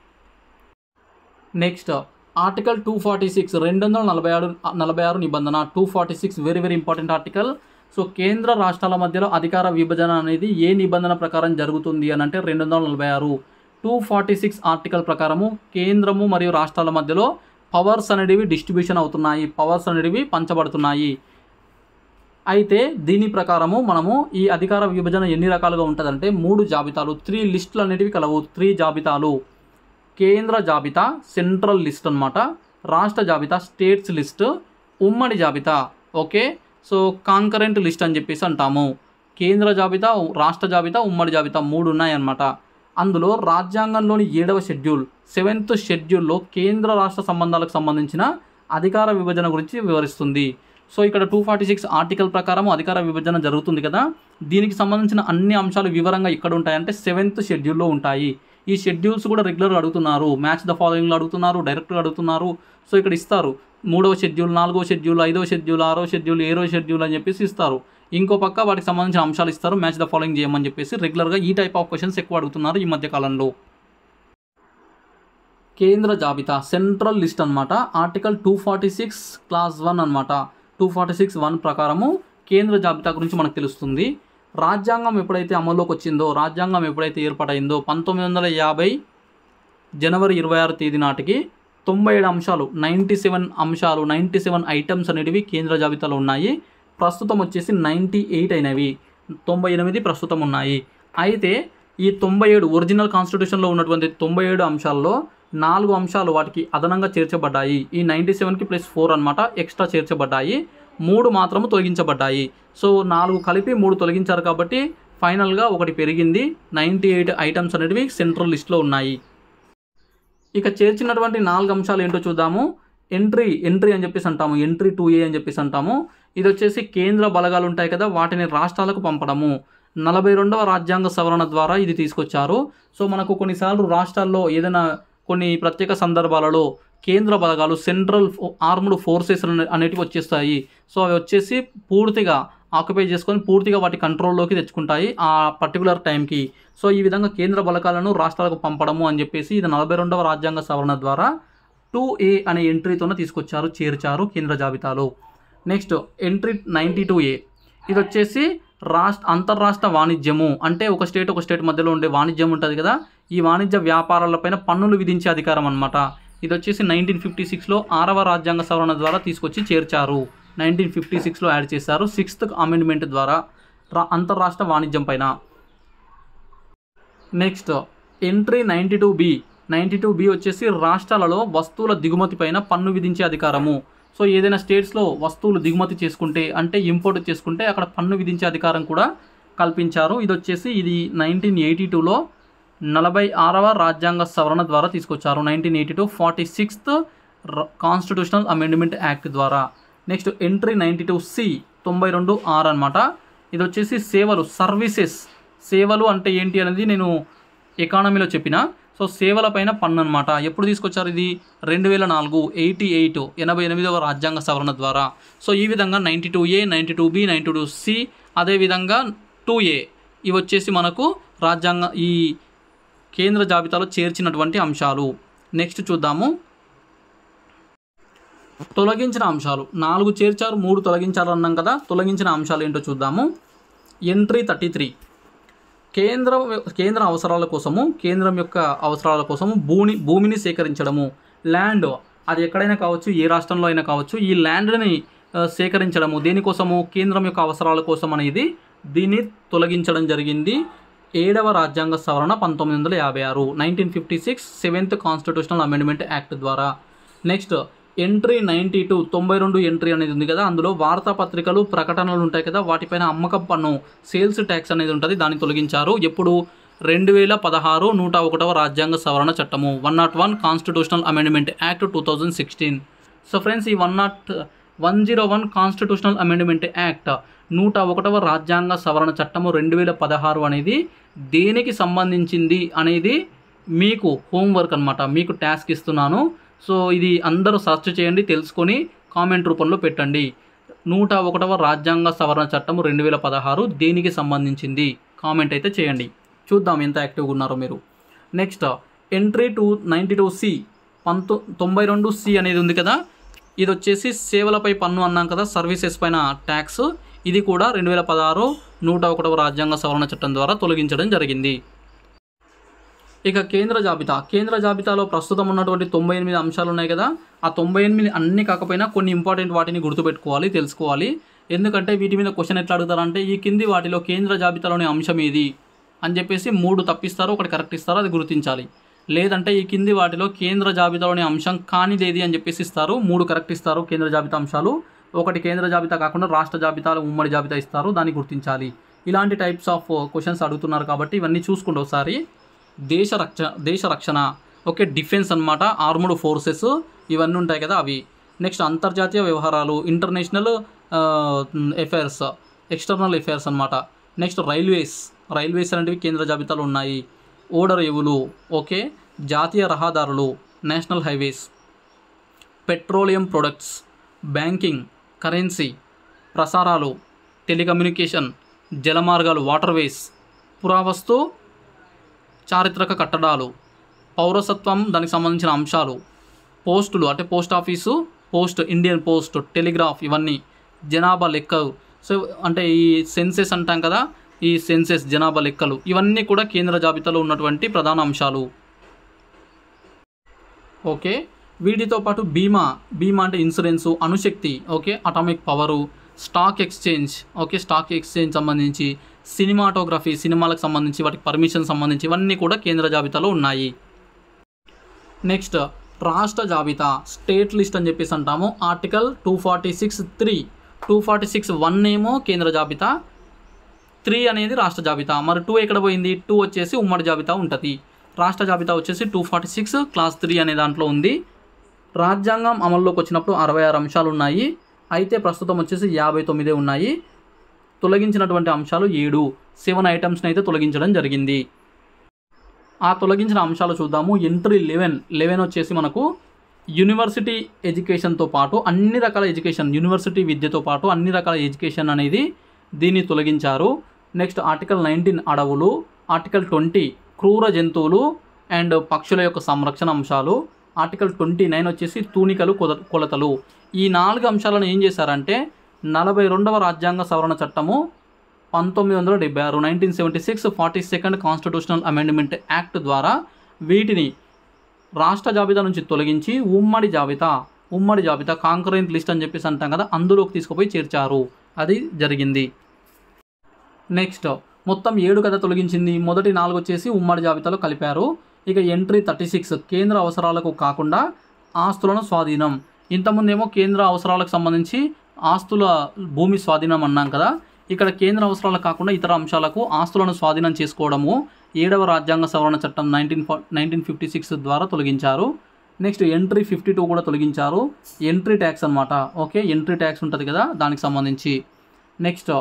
next article two forty six రెండు వందల నలభై ఆరు నలభై ఆరు నిబంధన two forty six very very important article so కేంద్ర రాష్ట్రాల మధ్యలో అధికార విభజన అనేది ఏ నిబంధన ప్రకారం జరుగుతుంది అని అంటే రెండు వందల నలభై ఆరు టూ ఫార్టీ సిక్స్ ఆర్టికల్ ప్రకారము కేంద్రము మరియు రాష్ట్రాల మధ్యలో పవర్స్ అనేటివి డిస్ట్రిబ్యూషన్ అవుతున్నాయి పవర్స్ అనేటివి పంచబడుతున్నాయి అయితే దీని ప్రకారము మనము ఈ అధికార విభజన ఎన్ని రకాలుగా ఉంటుందంటే మూడు జాబితాలు త్రీ లిస్టులు అనేటివి కలవు త్రీ జాబితాలు కేంద్ర జాబితా సెంట్రల్ లిస్ట్ అన్నమాట రాష్ట్ర జాబితా స్టేట్స్ లిస్ట్ ఉమ్మడి జాబితా ఓకే సో కాంకరెంట్ లిస్ట్ అని చెప్పేసి అంటాము కేంద్ర జాబితా రాష్ట్ర జాబితా ఉమ్మడి జాబితా మూడు ఉన్నాయన్నమాట అందులో రాజ్యాంగంలోని ఏడవ షెడ్యూల్ సెవెంత్ షెడ్యూల్లో కేంద్ర రాష్ట్ర సంబంధాలకు సంబంధించిన అధికార విభజన గురించి వివరిస్తుంది సో ఇక్కడ టూ ఫార్టీ సిక్స్ ఆర్టికల్ ప్రకారం అధికార విభజన జరుగుతుంది కదా దీనికి సంబంధించిన అన్ని అంశాలు వివరంగా ఎక్కడ ఉంటాయంటే సెవెంత్ షెడ్యూల్లో ఉంటాయి ఈ షెడ్యూల్స్ కూడా రెగ్యులర్గా అడుగుతున్నారు మ్యాచ్ ద ఫాలోయింగ్లో అడుగుతున్నారు డైరెక్ట్గా అడుగుతున్నారు సో ఇక్కడ ఇస్తారు మూడవ షెడ్యూల్ నాలుగవ షెడ్యూల్ ఐదవ షెడ్యూల్ ఆరో షెడ్యూల్ ఏడో షెడ్యూల్ అని చెప్పేసి ఇస్తారు ఇంకో పక్క వాటికి సంబంధించిన అంశాలు ఇస్తారు మ్యాచ్ ద ఫాలోయింగ్ చేయమని చెప్పేసి రెగ్యులర్గా ఈ టైప్ ఆఫ్ క్వశ్చన్స్ ఎక్కువ అడుగుతున్నారు ఈ మధ్య కాలంలో కేంద్ర జాబితా సెంట్రల్ లిస్ట్ అనమాట article two forty six clause one అనమాట టూ ఫార్టీ సిక్స్ వన్ ప్రకారము కేంద్ర జాబితా గురించి మనకు తెలుస్తుంది రాజ్యాంగం ఎప్పుడైతే అమల్లోకి వచ్చిందో రాజ్యాంగం ఎప్పుడైతే ఏర్పాటైందో పంతొమ్మిది వందల యాభై జనవరి ఇరవై ఆరు తేదీ నాటికి తొంభై ఏడు అంశాలు నైంటీ సెవెన్ అంశాలు నైంటీ సెవెన్ ఐటమ్స్ అనేటివి కేంద్ర జాబితాలో ఉన్నాయి ప్రస్తుతం వచ్చేసి నైంటీ ఎయిట్ అయినవి తొంభై ఎనిమిది ప్రస్తుతం ఉన్నాయి అయితే ఈ తొంభై ఏడు ఒరిజినల్ కాన్స్టిట్యూషన్లో ఉన్నటువంటి తొంభై ఏడు అంశాల్లో నాలుగు అంశాలు వాటికి అదనంగా చేర్చబడ్డాయి ఈ నైంటీ సెవెన్కి ప్లస్ ఫోర్ అనమాట ఎక్స్ట్రా చేర్చబడ్డాయి మూడు మాత్రము తొలగించబడ్డాయి సో నాలుగు కలిపి మూడు తొలగించారు కాబట్టి ఫైనల్గా ఒకటి పెరిగింది నైంటీ ఎయిట్ ఐటమ్స్ అనేటివి సెంట్రల్ లిస్ట్లో ఉన్నాయి ఇక చేర్చినటువంటి నాలుగు అంశాలు ఏంటో చూద్దాము ఎంట్రీ ఎంట్రీ అని చెప్పేసి అంటాము ఎంట్రీ టూ ఏ అని చెప్పేసి అంటాము ఇది వచ్చేసి కేంద్ర బలగాలు ఉంటాయి కదా వాటిని రాష్ట్రాలకు పంపడము నలభై రెండవ రాజ్యాంగ సవరణ ద్వారా ఇది తీసుకొచ్చారు సో మనకు కొన్నిసార్లు రాష్ట్రాల్లో ఏదైనా కొన్ని ప్రత్యేక సందర్భాలలో కేంద్ర బలగాలు సెంట్రల్ ఆర్మ్డ్ ఫోర్సెస్ అనేటివి వచ్చేస్తాయి సో అవి వచ్చేసి పూర్తిగా ఆక్యుపై చేసుకొని పూర్తిగా వాటి కంట్రోల్లోకి తెచ్చుకుంటాయి ఆ పర్టికులర్ టైంకి సో ఈ విధంగా కేంద్ర బలగాలను రాష్ట్రాలకు పంపడము అని చెప్పేసి ఇది నలభై రెండవ రాజ్యాంగ సవరణ ద్వారా టూ ఏ అనే ఎంట్రీతోనే తీసుకొచ్చారు చేర్చారు కేంద్ర జాబితాలో next entry ninety two A ఇది వచ్చేసి రాష్ట్ర అంతర్రాష్ట్ర వాణిజ్యము అంటే ఒక స్టేట్ ఒక స్టేట్ మధ్యలో ఉండే వాణిజ్యం ఉంటుంది కదా ఈ వాణిజ్య వ్యాపారాలపైన పన్నులు విధించే అధికారం అనమాట ఇది వచ్చేసి నైన్టీన్ ఫిఫ్టీ సిక్స్లో ఆరవ రాజ్యాంగ సవరణ ద్వారా తీసుకొచ్చి చేర్చారు నైన్టీన్ ఫిఫ్టీ సిక్స్లో యాడ్ చేశారు సిక్స్త్ అమెండ్మెంట్ ద్వారా రా అంతర్రాష్ట్ర వాణిజ్యం పైన next entry ninety two B ninety two B వచ్చేసి రాష్ట్రాలలో వస్తువుల దిగుమతి పైన పన్ను విధించే అధికారము సో ఏదైనా స్టేట్స్లో వస్తువులు దిగుమతి చేసుకుంటే అంటే ఇంపోర్ట్ చేసుకుంటే అక్కడ పన్ను విధించే అధికారం కూడా కల్పించారు ఇది వచ్చేసి ఇది నైన్టీన్ ఎయిటీ టూలో నలభై ఆరవ రాజ్యాంగ సవరణ ద్వారా తీసుకొచ్చారు nineteen eighty two forty sixth constitutional amendment act ద్వారా next entry ninety two C తొంభై రెండు ఆర్ అనమాట ఇది వచ్చేసి సేవలు సర్వీసెస్ సేవలు అంటే ఏంటి అనేది నేను ఎకానమీలో చెప్పిన సో సేవలపైన పన్ను అనమాట ఎప్పుడు తీసుకొచ్చారు ఇది రెండు వేల నాలుగు ఎయిటీ ఎయిట్ ఎనభై ఎనిమిదవ రాజ్యాంగ సవరణ ద్వారా సో ఈ విధంగా ninety two A ninety two B ninety two C అదేవిధంగా టూ ఏ ఇవి వచ్చేసి మనకు రాజ్యాంగ ఈ కేంద్ర జాబితాలో చేర్చినటువంటి అంశాలు నెక్స్ట్ చూద్దాము తొలగించిన అంశాలు నాలుగు చేర్చారు మూడు తొలగించారు అన్నాం కదా తొలగించిన అంశాలు ఏంటో చూద్దాము ఎంట్రీ థర్టీ త్రీ కేంద్ర కేంద్ర అవసరాల కోసము కేంద్రం యొక్క అవసరాల కోసము భూమి భూమిని సేకరించడము ల్యాండ్ అది ఎక్కడైనా కావచ్చు ఏ రాష్ట్రంలో అయినా కావచ్చు ఈ ల్యాండ్ని ఆ, సేకరించడము దేనికోసము కేంద్రం యొక్క అవసరాల కోసం అనేది దీన్ని తొలగించడం జరిగింది ఏడవ రాజ్యాంగ సవరణ పంతొమ్మిది వందల యాభై ఆరు nineteen fifty six seventh constitutional amendment act ద్వారా నెక్స్ట్ ఎంట్రీ నైంటీ టూ తొంభై రెండు ఎంట్రీ అనేది ఉంది కదా అందులో వార్తాపత్రికలు ప్రకటనలు ఉంటాయి కదా వాటిపైన అమ్మకం పన్ను సేల్స్ ట్యాక్స్ అనేది ఉంటుంది దాన్ని తొలగించారు ఎప్పుడు రెండు వేల పదహారు నూట ఒకటవ రాజ్యాంగ సవరణ చట్టము one nought one constitutional amendment act two thousand sixteen so friends ఈ one nought one zero one constitutional amendment act నూట ఒకటవ రాజ్యాంగ సవరణ చట్టము రెండు వేల పదహారు అనేది దేనికి సంబంధించింది అనేది మీకు హోంవర్క్ అనమాట మీకు టాస్క్ ఇస్తున్నాను సో ఇది అందరూ సెర్చ్ చేయండి తెలుసుకొని కామెంట్ రూపంలో పెట్టండి నూట ఒకటవ రాజ్యాంగ సవరణ చట్టము రెండు వేల పదహారు దేనికి సంబంధించింది కామెంట్ అయితే చేయండి చూద్దాం ఎంత యాక్టివ్గా ఉన్నారో మీరు next entry two ninety two C పంతొ తొంభై రెండు సి అనేది ఉంది కదా ఇది వచ్చేసి సేవలపై పన్ను అన్నాం కదా సర్వీసెస్ పైన ట్యాక్స్ ఇది కూడా రెండు వేల పదహారు నూట ఒకటవ రాజ్యాంగ సవరణ చట్టం ద్వారా తొలగించడం జరిగింది ఇక కేంద్ర జాబితా కేంద్ర జాబితాలో ప్రస్తుతం ఉన్నటువంటి తొంభై ఎనిమిది అంశాలు ఉన్నాయి కదా ఆ తొంభై ఎనిమిది అన్ని కాకపోయినా కొన్ని ఇంపార్టెంట్ వాటిని గుర్తుపెట్టుకోవాలి తెలుసుకోవాలి ఎందుకంటే వీటి మీద క్వశ్చన్ ఎట్లా అడుగుతారంటే ఈ కింది వాటిలో కేంద్ర జాబితాలోని అంశం ఏది అని చెప్పేసి మూడు తప్పిస్తారు ఒకటి కరెక్ట్ ఇస్తారు అది గుర్తించాలి లేదంటే ఈ కింది వాటిలో కేంద్ర జాబితాలోని అంశం కానిదేది అని చెప్పేసి ఇస్తారు మూడు కరెక్ట్ ఇస్తారు కేంద్ర జాబితా అంశాలు ఒకటి కేంద్ర జాబితా కాకుండా రాష్ట్ర జాబితాలో ఉమ్మడి జాబితా ఇస్తారు దాన్ని గుర్తించాలి ఇలాంటి టైప్స్ ఆఫ్ క్వశ్చన్స్ అడుగుతున్నారు కాబట్టి ఇవన్నీ చూసుకోండి ఒకసారి దేశ రక్ష దేశ రక్షణ ఓకే డిఫెన్స్ అన్నమాట ఆర్మ్డ్ ఫోర్సెస్ ఇవన్నీ ఉంటాయి కదా అవి నెక్స్ట్ అంతర్జాతీయ వ్యవహారాలు ఇంటర్నేషనల్ అఫైర్స్ ఎక్స్టర్నల్ అఫైర్స్ అన్నమాట నెక్స్ట్ రైల్వేస్ రైల్వేస్ అనేటివి కేంద్ర జాబితాలో ఉన్నాయి ఓడరేవులు ఓకే జాతీయ రహదారులు national highways petroleum products banking currency ప్రసారాలు టెలికమ్యూనికేషన్ జలమార్గాలు వాటర్వేస్ పురావస్తు చారిత్రక కట్టడాలు పౌరసత్వం దానికి సంబంధించిన అంశాలు పోస్టులు అంటే post office post Indian post telegraph ఇవన్నీ జనాభా లెక్కలు సో అంటే ఈ సెన్సెస్ అంటాం కదా ఈ సెన్సెస్ జనాభా లెక్కలు ఇవన్నీ కూడా కేంద్ర జాబితాలో ఉన్నటువంటి ప్రధాన అంశాలు ఓకే వీటితో పాటు బీమా బీమా అంటే ఇన్సూరెన్సు అణుశక్తి okay atomic power stock exchange okay stock exchange సంబంధించి సినిమాటోగ్రఫీ సినిమాలకు సంబంధించి వాటికి పర్మిషన్ సంబంధించి ఇవన్నీ కూడా కేంద్ర జాబితాలో ఉన్నాయి నెక్స్ట్ రాష్ట్ర జాబితా స్టేట్ లిస్ట్ అని చెప్పేసి అంటాము article two forty six three two forty six one ఏమో కేంద్ర జాబితా త్రీ అనేది రాష్ట్ర జాబితా మరి టూ ఎక్కడ పోయింది టూ వచ్చేసి ఉమ్మడి జాబితా ఉంటుంది రాష్ట్ర జాబితా వచ్చేసి two forty six class three అనే దాంట్లో ఉంది రాజ్యాంగం అమల్లోకి వచ్చినప్పుడు అరవై ఆరు అంశాలు ఉన్నాయి అయితే ప్రస్తుతం వచ్చేసి యాభై తొమ్మిదే ఉన్నాయి తొలగించినటువంటి అంశాలు ఏడు సెవెన్ ఐటమ్స్ని అయితే తొలగించడం జరిగింది ఆ తొలగించిన అంశాలు చూద్దాము ఎంట్రీ లెవెన్ లెవెన్ వచ్చేసి మనకు యూనివర్సిటీ ఎడ్యుకేషన్తో పాటు అన్ని రకాల ఎడ్యుకేషన్ యూనివర్సిటీ విద్యతో పాటు అన్ని రకాల ఎడ్యుకేషన్ అనేది దీన్ని తొలగించారు నెక్స్ట్ ఆర్టికల్ నైన్టీన్ అడవులు ఆర్టికల్ ట్వంటీ క్రూర జంతువులు అండ్ పక్షుల యొక్క సంరక్షణ అంశాలు ఆర్టికల్ ట్వంటీ నైన్ వచ్చేసి తూనికలు కొద కొలతలు ఈ నాలుగు అంశాలను ఏం చేశారంటే నలభై రెండవ రాజ్యాంగ సవరణ చట్టము పంతొమ్మిది వందల డెబ్బై ఆరు nineteen seventy six forty second constitutional amendment act ద్వారా వీటిని రాష్ట్ర జాబితా నుంచి తొలగించి ఉమ్మడి జాబితా ఉమ్మడి జాబితా కాంకరెంట్ లిస్ట్ అని చెప్పేసి అంటాం కదా అందులోకి తీసుకుపోయి చేర్చారు అది జరిగింది నెక్స్ట్ మొత్తం ఏడు కదా తొలగించింది మొదటి నాలుగు వచ్చేసి ఉమ్మడి జాబితాలో కలిపారు ఇక ఎంట్రీ థర్టీ సిక్స్ కేంద్ర అవసరాలకు కాకుండా ఆస్తులను స్వాధీనం ఇంతకుముందేమో కేంద్ర అవసరాలకు సంబంధించి ఆస్తుల భూమి స్వాధీనం అన్నాం కదా ఇక్కడ కేంద్ర అవసరాలకు కాకుండా ఇతర అంశాలకు ఆస్తులను స్వాధీనం చేసుకోవడము ఏడవ రాజ్యాంగ సవరణ చట్టం నైన్టీన్ నైన్టీన్ ఫిఫ్టీ సిక్స్ ద్వారా తొలగించారు నెక్స్ట్ ఎంట్రీ ఫిఫ్టీ టూ కూడా తొలగించారు ఎంట్రీ ట్యాక్స్ అనమాట ఓకే ఎంట్రీ ట్యాక్స్ ఉంటుంది కదా దానికి సంబంధించి నెక్స్ట్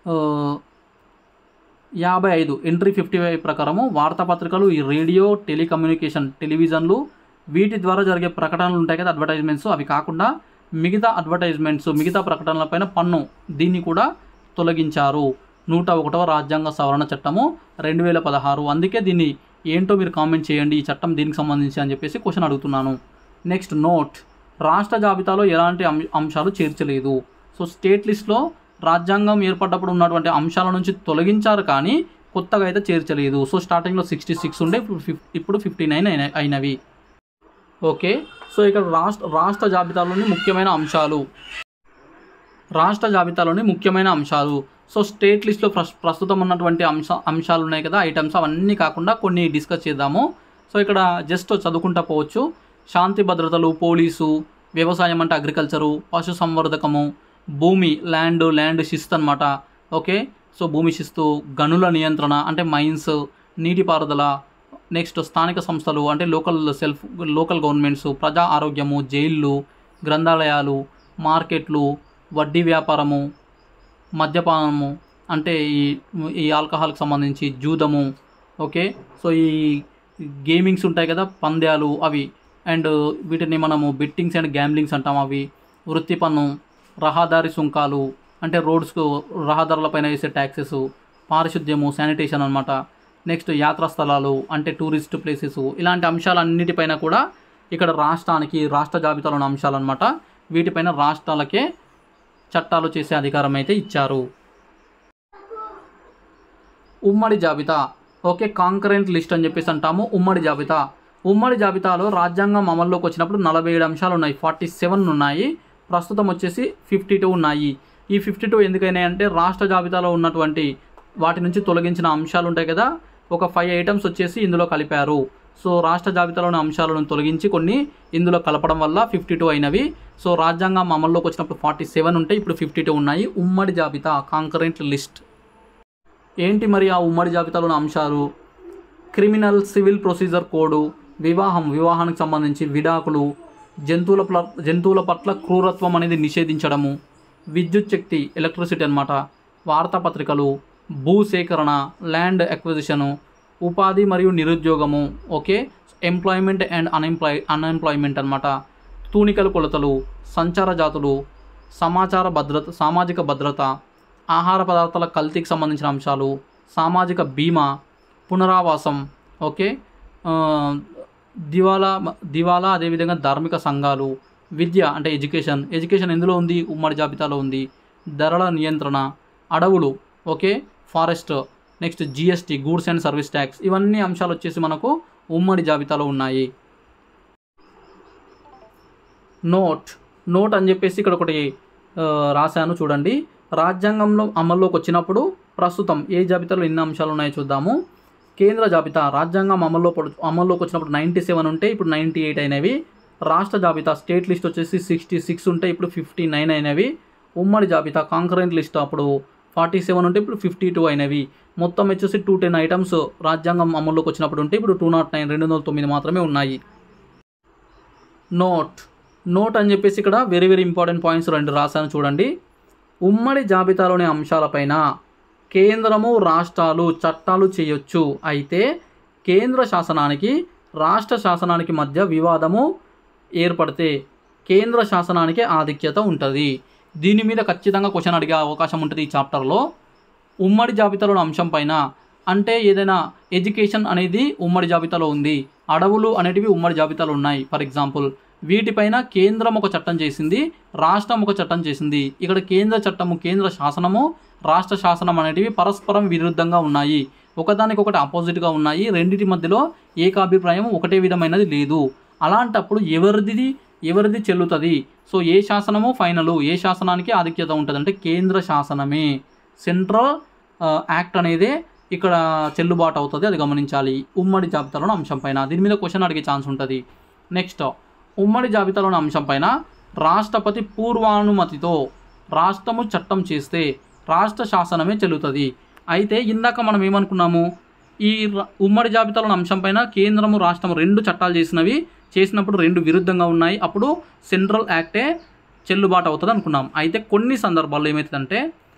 యాభై ఐదు ఎంట్రీ ఫిఫ్టీ ఫైవ్ ప్రకారము వార్తాపత్రికలు ఈ రేడియో టెలికమ్యూనికేషన్ టెలివిజన్లు వీటి ద్వారా జరిగే ప్రకటనలు ఉంటాయి కదా అడ్వర్టైజ్మెంట్స్ అవి కాకుండా మిగతా అడ్వర్టైజ్మెంట్స్ మిగతా ప్రకటనలపైన పన్ను దీన్ని కూడా తొలగించారు నూట ఒకటవ రాజ్యాంగ సవరణ చట్టము రెండు వేల పదహారు అందుకే దీన్ని ఏంటో మీరు కామెంట్ చేయండి ఈ చట్టం దీనికి సంబంధించి అని చెప్పేసి క్వశ్చన్ అడుగుతున్నాను నెక్స్ట్ నోట్ రాష్ట్ర జాబితాలో ఎలాంటి అంశ- అంశాలు చేర్చలేదు సో స్టేట్ లిస్ట్లో రాజ్యాంగం ఏర్పడ్డప్పుడు ఉన్నటువంటి అంశాల నుంచి తొలగించారు కానీ కొత్తగా అయితే చేర్చలేదు సో స్టార్టింగ్లో సిక్స్టీ సిక్స్ ఉండే ఇప్పుడు ఫిఫ్ ఇప్పుడు ఫిఫ్టీ నైన్ అయిన అయినవి ఓకే సో ఇక్కడ రాష్ట్ర రాష్ట్ర జాబితాలోని ముఖ్యమైన అంశాలు రాష్ట్ర జాబితాలోని ముఖ్యమైన అంశాలు సో స్టేట్ లిస్ట్లో ప్రస్ ప్రస్తుతం ఉన్నటువంటి అంశ అంశాలు ఉన్నాయి కదా ఐటమ్స్ అవన్నీ కాకుండా కొన్ని డిస్కస్ చేద్దాము సో ఇక్కడ జస్ట్ చదువుకుంటా పోవచ్చు శాంతి భద్రతలు పోలీసు వ్యవసాయం అంటే అగ్రికల్చరు పశు సంవర్ధకము భూమి ల్యాండ్ ల్యాండ్ శిస్తు అనమాట ఓకే సో భూమి శిస్తు గనుల నియంత్రణ అంటే మైన్స్ నీటిపారుదల నెక్స్ట్ స్థానిక సంస్థలు అంటే లోకల్ సెల్ఫ్ లోకల్ గవర్నమెంట్స్ ప్రజా ఆరోగ్యము జైళ్ళు గ్రంథాలయాలు మార్కెట్లు వడ్డీ వ్యాపారము మద్యపానము అంటే ఈ ఈ ఆల్కహాల్కి సంబంధించి జూదము ఓకే సో ఈ గేమింగ్స్ ఉంటాయి కదా పంద్యాలు అవి అండ్ వీటిని మనము బెట్టింగ్స్ అండ్ గ్యాంబ్లింగ్స్ అంటాం అవి వృత్తి పన్ను రహదారి సుంకాలు అంటే రోడ్స్కు రహదారులపైన వేసే ట్యాక్సెస్ పారిశుద్ధ్యము శానిటేషన్ అనమాట నెక్స్ట్ యాత్రా స్థలాలు అంటే టూరిస్ట్ ప్లేసెస్ ఇలాంటి అంశాలన్నిటిపైన కూడా ఇక్కడ రాష్ట్రానికి రాష్ట్ర జాబితాలోని అంశాలన్నమాట వీటిపైన రాష్ట్రాలకే చట్టాలు చేసే అధికారం అయితే ఇచ్చారు ఉమ్మడి జాబితా ఓకే కాంకరెంట్ లిస్ట్ అని చెప్పేసి అంటాము ఉమ్మడి జాబితా ఉమ్మడి జాబితాలో రాజ్యాంగం అమల్లోకి వచ్చినప్పుడు నలభై ఏడు అంశాలు ఉన్నాయి ఫార్టీ సెవెన్ ఉన్నాయి ప్రస్తుతం వచ్చేసి ఫిఫ్టీ టూ ఉన్నాయి ఈ ఫిఫ్టీ టూ ఎందుకైనాయి అంటే రాష్ట్ర జాబితాలో ఉన్నటువంటి వాటి నుంచి తొలగించిన అంశాలు ఉంటాయి కదా ఒక ఫైవ్ ఐటమ్స్ వచ్చేసి ఇందులో కలిపారు సో రాష్ట్ర జాబితాలోని అంశాలను తొలగించి కొన్ని ఇందులో కలపడం వల్ల ఫిఫ్టీ టూ అయినవి సో రాజ్యాంగం అమల్లోకి వచ్చినప్పుడు ఫార్టీ సెవెన్ ఉంటాయి ఇప్పుడు ఫిఫ్టీ టూ ఉన్నాయి ఉమ్మడి జాబితా కాంకరెంట్ లిస్ట్ ఏంటి మరి ఆ ఉమ్మడి జాబితాలోని అంశాలు క్రిమినల్ సివిల్ ప్రొసీజర్ కోడ్ వివాహం వివాహానికి సంబంధించి విడాకులు జంతువుల ప్ల జంతువుల పట్ల క్రూరత్వం అనేది నిషేధించడము విద్యుత్ శక్తి ఎలక్ట్రిసిటీ అనమాట వార్తాపత్రికలు భూ సేకరణ ల్యాండ్ ఎక్విజిషను ఉపాధి మరియు నిరుద్యోగము okay employment and unemploy unemployment అనమాట తూనికల కొలతలు సంచార జాతులు సమాచార భద్రత సామాజిక భద్రత ఆహార పదార్థాల కల్తీకి సంబంధించిన అంశాలు సామాజిక బీమా పునరావాసం ఓకే ఆ, దివాలా దివాలా అదేవిధంగా ధార్మిక సంఘాలు విద్య అంటే ఎడ్యుకేషన్ ఎడ్యుకేషన్ ఎందులో ఉంది ఉమ్మడి జాబితాలో ఉంది ధరల నియంత్రణ అడవులు okay forest next GST goods and service tax ఇవన్నీ అంశాలు వచ్చేసి మనకు ఉమ్మడి జాబితాలో ఉన్నాయి నోట్ నోట్ అని చెప్పేసి ఇక్కడ ఒకటి ఆ, రాశాను చూడండి రాజ్యాంగంలో అమల్లోకి వచ్చినప్పుడు ప్రస్తుతం ఏ జాబితాలో ఎన్ని అంశాలు ఉన్నాయో చూద్దాము కేంద్ర జాబితా రాజ్యాంగం అమల్లో పడు అమల్లోకి వచ్చినప్పుడు నైంటీ సెవెన్ ఉంటే ఇప్పుడు నైంటీ ఎయిట్ అయినవి రాష్ట్ర జాబితా స్టేట్ లిస్ట్ వచ్చేసి సిక్స్టీ సిక్స్ ఉంటే ఇప్పుడు ఫిఫ్టీ నైన్ అయినవి ఉమ్మడి జాబితా కాంకరెంట్ లిస్ట్ అప్పుడు ఫార్టీ సెవెన్ ఉంటే ఇప్పుడు ఫిఫ్టీ టూ అయినవి మొత్తం వచ్చేసి టూ టెన్ ఐటమ్స్ రాజ్యాంగం అమల్లోకి వచ్చినప్పుడు ఉంటే ఇప్పుడు టూ నాట్ నైన్ రెండు వందల తొమ్మిది మాత్రమే ఉన్నాయి నోట్ నోట్ అని చెప్పేసి ఇక్కడ వెరీ వెరీ ఇంపార్టెంట్ పాయింట్స్ రెండు రాశాను చూడండి ఉమ్మడి జాబితాలోని అంశాలపైన కేంద్రము రాష్ట్రాలు చట్టాలు చేయొచ్చు అయితే కేంద్ర శాసనానికి రాష్ట్ర శాసనానికి మధ్య వివాదము ఏర్పడితే కేంద్ర శాసనానికి ఆధిక్యత ఉంటుంది దీని మీద ఖచ్చితంగా క్వశ్చన్ అడిగే అవకాశం ఉంటుంది ఈ చాప్టర్లో ఉమ్మడి జాబితాలోని అంశం పైన అంటే ఏదైనా ఎడ్యుకేషన్ అనేది ఉమ్మడి జాబితాలో ఉంది అడవులు అనేటివి ఉమ్మడి జాబితాలో ఉన్నాయి ఫర్ ఎగ్జాంపుల్ వీటిపైన కేంద్రం ఒక చట్టం చేసింది రాష్ట్రం ఒక చట్టం చేసింది ఇక్కడ కేంద్ర చట్టము కేంద్ర శాసనము రాష్ట్ర శాసనం అనేటివి పరస్పరం విరుద్ధంగా ఉన్నాయి ఒకదానికొకటి ఆపోజిట్గా ఉన్నాయి రెండిటి మధ్యలో ఏకాభిప్రాయం ఒకటే విధమైనది లేదు అలాంటప్పుడు ఎవరిది ఎవరిది చెల్లుతుంది సో ఏ శాసనము ఫైనలు ఏ శాసనానికి ఆధిక్యత ఉంటుంది అంటే కేంద్ర శాసనమే సెంట్రల్ యాక్ట్ అనేది ఇక్కడ చెల్లుబాటు అవుతుంది అది గమనించాలి ఉమ్మడి జాబితాలోని అంశం పైన దీని మీద క్వశ్చన్ అడిగే ఛాన్స్ ఉంటుంది నెక్స్ట్ ఉమ్మడి జాబితాలోని అంశం పైన రాష్ట్రపతి పూర్వానుమతితో రాష్ట్రము చట్టం చేస్తే రాష్ట్ర శాసనమే చెల్లుతుంది అయితే ఇందాక మనం ఏమనుకున్నాము ఈ ర- ఉమ్మడి జాబితాలోని అంశం పైన కేంద్రము రాష్ట్రము రెండు చట్టాలు చేసినవి చేసినప్పుడు రెండు విరుద్ధంగా ఉన్నాయి అప్పుడు సెంట్రల్ యాక్టే చెల్లుబాటు అవుతుంది అనుకున్నాం అయితే కొన్ని సందర్భాల్లో ఏమవుతుందంటే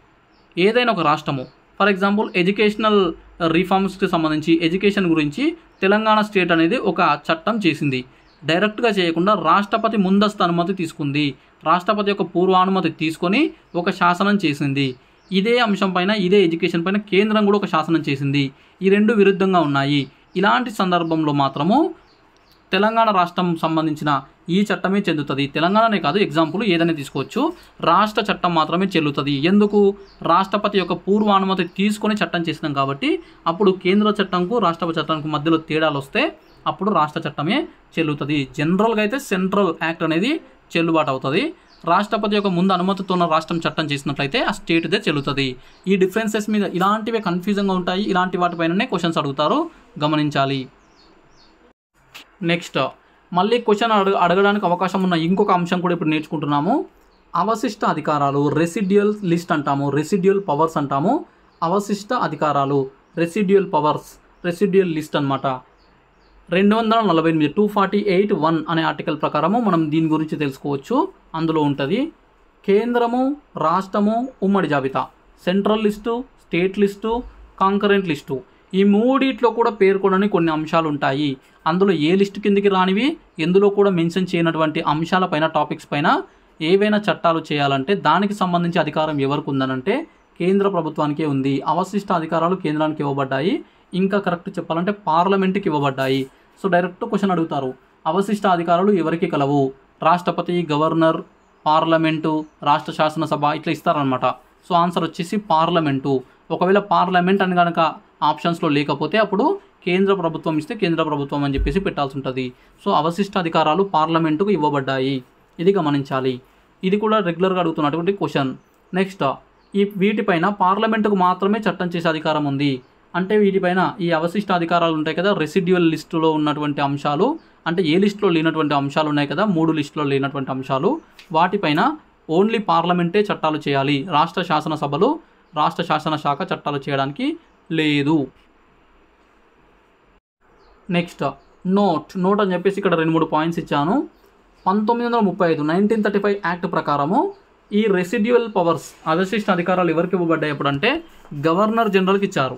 ఏదైనా ఒక రాష్ట్రము ఫర్ ఎగ్జాంపుల్ ఎడ్యుకేషనల్ రిఫార్మ్స్కి సంబంధించి ఎడ్యుకేషన్ గురించి తెలంగాణ స్టేట్ అనేది ఒక చట్టం చేసింది డైరెక్ట్గా చేయకుండా రాష్ట్రపతి ముందస్తు అనుమతి తీసుకుంది రాష్ట్రపతి యొక్క పూర్వానుమతి తీసుకొని ఒక శాసనం చేసింది ఇదే అంశం పైన ఇదే ఎడ్యుకేషన్ పైన కేంద్రం కూడా ఒక శాసనం చేసింది ఈ రెండు విరుద్ధంగా ఉన్నాయి ఇలాంటి సందర్భంలో మాత్రము తెలంగాణ రాష్ట్రం సంబంధించిన ఈ చట్టమే చెల్లుతుంది తెలంగాణనే కాదు ఎగ్జాంపుల్ ఏదైనా తీసుకోవచ్చు రాష్ట్ర చట్టం మాత్రమే చెల్లుతుంది ఎందుకు రాష్ట్రపతి యొక్క పూర్వానుమతి తీసుకొని చట్టం చేసినాం కాబట్టి అప్పుడు కేంద్ర చట్టంకు రాష్ట్రపతి చట్టానికి మధ్యలో తేడాలు వస్తే అప్పుడు రాష్ట్ర చట్టమే చెల్లుతుంది జనరల్గా అయితే సెంట్రల్ యాక్ట్ అనేది చెల్లుబాటు అవుతుంది రాష్ట్రపతి యొక్క ముందు అనుమతితో ఉన్న రాష్ట్రం చట్టం చేసినట్లయితే ఆ స్టేట్దే చెల్లుతుంది ఈ డిఫరెన్సెస్ మీద ఇలాంటివే కన్ఫ్యూజన్గా ఉంటాయి ఇలాంటి వాటిపైననే క్వశ్చన్స్ అడుగుతారు గమనించాలి నెక్స్ట్ మళ్ళీ క్వశ్చన్ అడగ అడగడానికి అవకాశం ఉన్న ఇంకొక అంశం కూడా ఇప్పుడు నేర్చుకుంటున్నాము అవశిష్ట అధికారాలు రెసిడ్యుయల్ లిస్ట్ అంటాము రెసిడ్యుయల్ పవర్స్ అంటాము అవశిష్ట అధికారాలు రెసిడ్యుయల్ పవర్స్ రెసిడ్యుయల్ లిస్ట్ అన్నమాట రెండు వందల నలభై ఎనిమిది టూ ఫార్టీ ఎయిట్ వన్ అనే ఆర్టికల్ ప్రకారము మనం దీని గురించి తెలుసుకోవచ్చు అందులో ఉంటుంది కేంద్రము రాష్ట్రము ఉమ్మడి జాబితా central list state list concurrent list ఈ మూడిట్లో కూడా పేర్కొనని కొన్ని అంశాలు ఉంటాయి అందులో ఏ లిస్టు కిందికి రానివి ఎందులో కూడా మెన్షన్ చేయనటువంటి అంశాలపైన టాపిక్స్ పైన ఏవైనా చట్టాలు చేయాలంటే దానికి సంబంధించి అధికారం ఎవరికి ఉందనంటే కేంద్ర ప్రభుత్వానికే ఉంది అవశిష్ట అధికారాలు కేంద్రానికి ఇవ్వబడ్డాయి ఇంకా కరెక్ట్ చెప్పాలంటే పార్లమెంట్కి ఇవ్వబడ్డాయి సో డైరెక్ట్ క్వశ్చన్ అడుగుతారు అవశిష్ట అధికారాలు ఎవరికి కలవు రాష్ట్రపతి గవర్నర్ పార్లమెంటు రాష్ట్ర శాసనసభ ఇట్లా ఇస్తారనమాట సో ఆన్సర్ వచ్చేసి పార్లమెంటు ఒకవేళ పార్లమెంట్ అని కనుక ఆప్షన్స్లో లేకపోతే అప్పుడు కేంద్ర ప్రభుత్వం ఇస్తే కేంద్ర ప్రభుత్వం అని చెప్పేసి పెట్టాల్సి ఉంటుంది సో అవశిష్ట అధికారాలు పార్లమెంటుకు ఇవ్వబడ్డాయి ఇది గమనించాలి ఇది కూడా రెగ్యులర్గా అడుగుతున్నటువంటి క్వశ్చన్ నెక్స్ట్ ఈ వీటిపైన పార్లమెంటుకు మాత్రమే చట్టం చేసే అధికారం ఉంది అంటే వీటిపైన ఈ అవశిష్ట అధికారాలు ఉంటాయి కదా రెసిడ్యువల్ లిస్టులో ఉన్నటువంటి అంశాలు అంటే ఏ లిస్టులో లేనటువంటి అంశాలు ఉన్నాయి కదా మూడు లిస్టులో లేనటువంటి అంశాలు వాటిపైన ఓన్లీ పార్లమెంటే చట్టాలు చేయాలి రాష్ట్ర శాసనసభలు రాష్ట్ర శాసన శాఖ చట్టాలు చేయడానికి లేదు నెక్స్ట్ నోట్ నోట్ అని చెప్పేసి ఇక్కడ రెండు మూడు పాయింట్స్ ఇచ్చాను పంతొమ్మిది వందల ముప్పై ఐదు నైన్టీన్ థర్టీ ఫైవ్ యాక్ట్ ప్రకారము ఈ రెసిడ్యువల్ పవర్స్ అవశిష్ట అధికారాలు ఎవరికి ఇవ్వబడ్డాయి ఎప్పుడంటే గవర్నర్ జనరల్కి ఇచ్చారు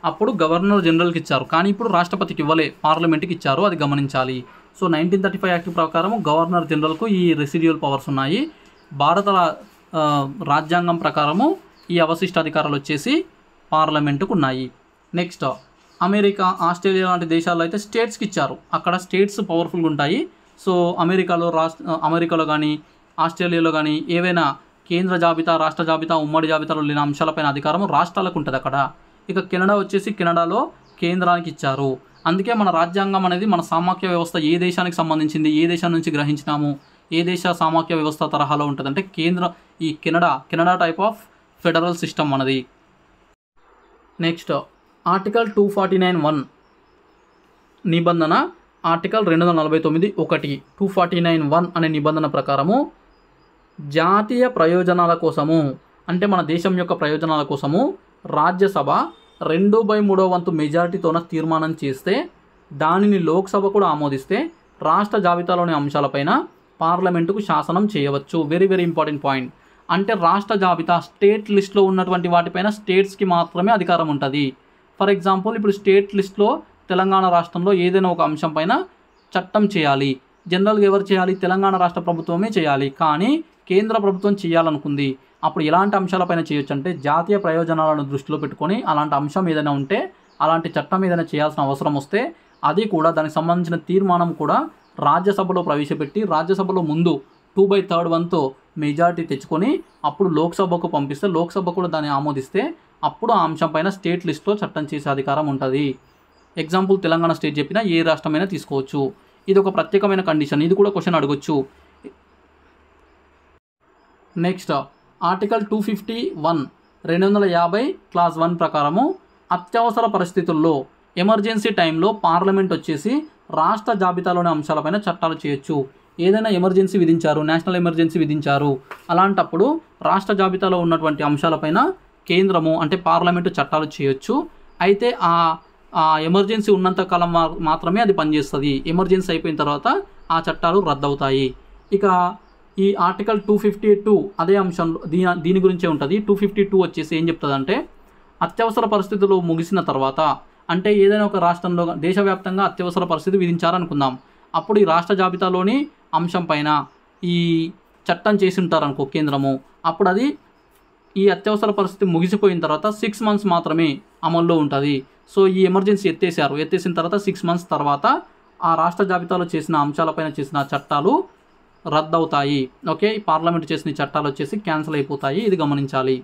అప్పుడు గవర్నర్ జనరల్కి ఇచ్చారు కానీ ఇప్పుడు రాష్ట్రపతికి ఇవ్వలే పార్లమెంట్కి ఇచ్చారు అది గమనించాలి so nineteen thirty five act ప్రకారం గవర్నర్ జనరల్కు ఈ రెసిడ్యూల్ పవర్స్ ఉన్నాయి భారత రా- ఆ, రాజ్యాంగం ప్రకారము ఈ అవశిష్ట అధికారాలు వచ్చేసి పార్లమెంటుకు ఉన్నాయి నెక్స్ట్ అమెరికా ఆస్ట్రేలియా లాంటి దేశాల్లో అయితే స్టేట్స్కి ఇచ్చారు అక్కడ స్టేట్స్ పవర్ఫుల్గా ఉంటాయి సో అమెరికాలో రాష్ట్ర అమెరికాలో కానీ ఆస్ట్రేలియాలో కానీ ఏవైనా కేంద్ర జాబితా రాష్ట్ర జాబితా ఉమ్మడి జాబితాలో లేని అంశాలపైన అధికారం రాష్ట్రాలకు ఉంటుంది అక్కడ ఇక కెనడా వచ్చేసి కెనడాలో కేంద్రానికి ఇచ్చారు అందుకే మన రాజ్యాంగం అనేది మన సామాఖ్య వ్యవస్థ ఏ దేశానికి సంబంధించింది ఏ దేశం నుంచి గ్రహించినాము ఏ దేశ సామాఖ్య వ్యవస్థ తరహాలో ఉంటుంది అంటే కేంద్ర ఈ Canada Canada type of federal system మనది next article two forty nine one నిబంధన ఆర్టికల్ రెండు వందల నలభై తొమ్మిది ఒకటి టూ ఫార్టీ నైన్ వన్ అనే నిబంధన ప్రకారము జాతీయ ప్రయోజనాల కోసము అంటే మన దేశం యొక్క ప్రయోజనాల కోసము రాజ్యసభ రెండు బై మూడో వంతు మెజారిటీతోన తీర్మానం చేస్తే దానిని లోక్సభ కూడా ఆమోదిస్తే రాష్ట్ర జాబితాలోని అంశాలపైన పార్లమెంటుకు శాసనం చేయవచ్చు వెరీ వెరీ ఇంపార్టెంట్ పాయింట్ అంటే రాష్ట్ర జాబితా స్టేట్ లిస్ట్లో ఉన్నటువంటి వాటిపైన స్టేట్స్కి మాత్రమే అధికారం ఉంటుంది ఫర్ ఎగ్జాంపుల్ ఇప్పుడు స్టేట్ లిస్ట్లో తెలంగాణ రాష్ట్రంలో ఏదైనా ఒక అంశం పైన చట్టం చేయాలి జనరల్గా ఎవరు చేయాలి తెలంగాణ రాష్ట్ర ప్రభుత్వమే చేయాలి కానీ కేంద్ర ప్రభుత్వం చేయాలనుకుంది అప్పుడు ఎలాంటి అంశాలపైన చేయొచ్చు అంటే జాతీయ ప్రయోజనాలను దృష్టిలో పెట్టుకొని అలాంటి అంశం ఏదైనా ఉంటే అలాంటి చట్టం ఏదైనా చేయాల్సిన అవసరం వస్తే అది కూడా దానికి సంబంధించిన తీర్మానం కూడా రాజ్యసభలో ప్రవేశపెట్టి రాజ్యసభలో ముందు టూ బై థర్డ్ వన్తో మెజారిటీ తెచ్చుకొని అప్పుడు లోక్సభకు పంపిస్తే లోక్సభ కూడా దాన్ని ఆమోదిస్తే అప్పుడు ఆ అంశం పైన స్టేట్ లిస్ట్లో చట్టం చేసే అధికారం ఉంటుంది ఎగ్జాంపుల్ తెలంగాణ స్టేట్ చెప్పినా ఏ రాష్ట్రమైనా తీసుకోవచ్చు ఇది ఒక ప్రత్యేకమైన కండిషన్ ఇది కూడా క్వశ్చన్ అడగొచ్చు next article two fifty one రెండు వందల యాభై క్లాస్ వన్ ప్రకారము అత్యవసర పరిస్థితుల్లో ఎమర్జెన్సీ టైంలో పార్లమెంట్ వచ్చేసి రాష్ట్ర జాబితాలోని అంశాలపైన చట్టాలు చేయొచ్చు ఏదైనా ఎమర్జెన్సీ విధించారు నేషనల్ ఎమర్జెన్సీ విధించారు అలాంటప్పుడు రాష్ట్ర జాబితాలో ఉన్నటువంటి అంశాలపైన కేంద్రము అంటే పార్లమెంటు చట్టాలు చేయొచ్చు అయితే ఆ ఆ ఎమర్జెన్సీ ఉన్నంత కాలం మా- మాత్రమే అది పనిచేస్తుంది ఎమర్జెన్సీ అయిపోయిన తర్వాత ఆ చట్టాలు రద్దవుతాయి ఇక ఈ ఆర్టికల్ టూ ఫిఫ్టీ టూ అదే అంశంలో దీని దీని గురించే ఉంటుంది టూ ఫిఫ్టీ టూ వచ్చేసి ఏం చెప్తుందంటే అత్యవసర పరిస్థితులు ముగిసిన తర్వాత అంటే ఏదైనా ఒక రాష్ట్రంలో దేశవ్యాప్తంగా అత్యవసర పరిస్థితి విధించారనుకుందాం అప్పుడు ఈ రాష్ట్ర జాబితాలోని అంశం పైన ఈ చట్టం చేసి ఉంటారనుకో కేంద్రము అప్పుడు అది ఈ అత్యవసర పరిస్థితి ముగిసిపోయిన తర్వాత సిక్స్ మంత్స్ మాత్రమే అమల్లో ఉంటుంది సో ఈ ఎమర్జెన్సీ ఎత్తేసారు ఎత్తేసిన తర్వాత సిక్స్ మంత్స్ తర్వాత ఆ రాష్ట్ర జాబితాలో చేసిన అంశాలపైన చేసిన చట్టాలు రద్దవుతాయి ఓకే ఈ పార్లమెంట్ చేసిన ఈ చట్టాలు వచ్చేసి క్యాన్సిల్ అయిపోతాయి ఇది గమనించాలి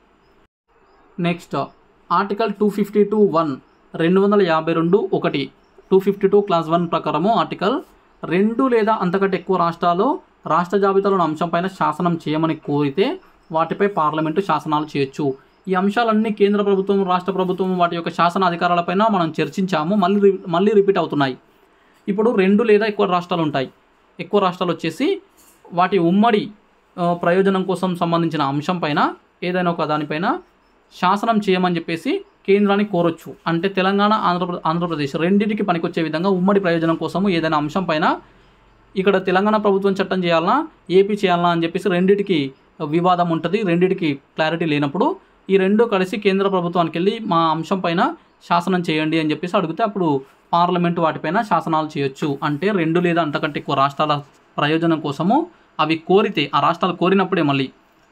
next article two fifty two one రెండు వందల యాభై రెండు ఒకటి two fifty two class one ప్రకారము ఆర్టికల్ రెండు లేదా అంతకంటే ఎక్కువ రాష్ట్రాలు రాష్ట్ర జాబితాలోని అంశంపైన శాసనం చేయమని కోరితే వాటిపై పార్లమెంటు శాసనాలు చేయొచ్చు ఈ అంశాలన్నీ కేంద్ర ప్రభుత్వం రాష్ట్ర ప్రభుత్వం వాటి యొక్క శాసన అధికారాలపైన మనం చర్చించాము మళ్ళీ రి- మళ్ళీ రిపీట్ అవుతున్నాయి ఇప్పుడు రెండు లేదా ఎక్కువ రాష్ట్రాలు ఉంటాయి ఎక్కువ రాష్ట్రాలు వచ్చేసి వాటి ఉమ్మడి ఆ, ప్రయోజనం కోసం సంబంధించిన అంశం పైన ఏదైనా ఒక దానిపైన శాసనం చేయమని చెప్పేసి కేంద్రాన్ని కోరొచ్చు అంటే తెలంగాణ ఆంధ్రప్ర ఆంధ్రప్రదేశ్ రెండింటికి పనికొచ్చే విధంగా ఉమ్మడి ప్రయోజనం కోసము ఏదైనా అంశం పైన ఇక్కడ తెలంగాణ ప్రభుత్వం చట్టం చేయాలన్నా ఏపీ చేయాలన్నా అని చెప్పేసి రెండిటికి వివాదం ఉంటుంది రెండిటికి క్లారిటీ లేనప్పుడు ఈ రెండు కలిసి కేంద్ర ప్రభుత్వానికి వెళ్ళి మా అంశం పైన శాసనం చేయండి అని చెప్పేసి అడిగితే అప్పుడు పార్లమెంట్ వాటిపైన శాసనాలు చేయొచ్చు అంటే రెండు లేదా అంతకంటే ఎక్కువ రాష్ట్రాల ప్రయోజనం కోసము అవి కోరితే ఆ రాష్ట్రాలు కోరినప్పుడే మళ్ళీ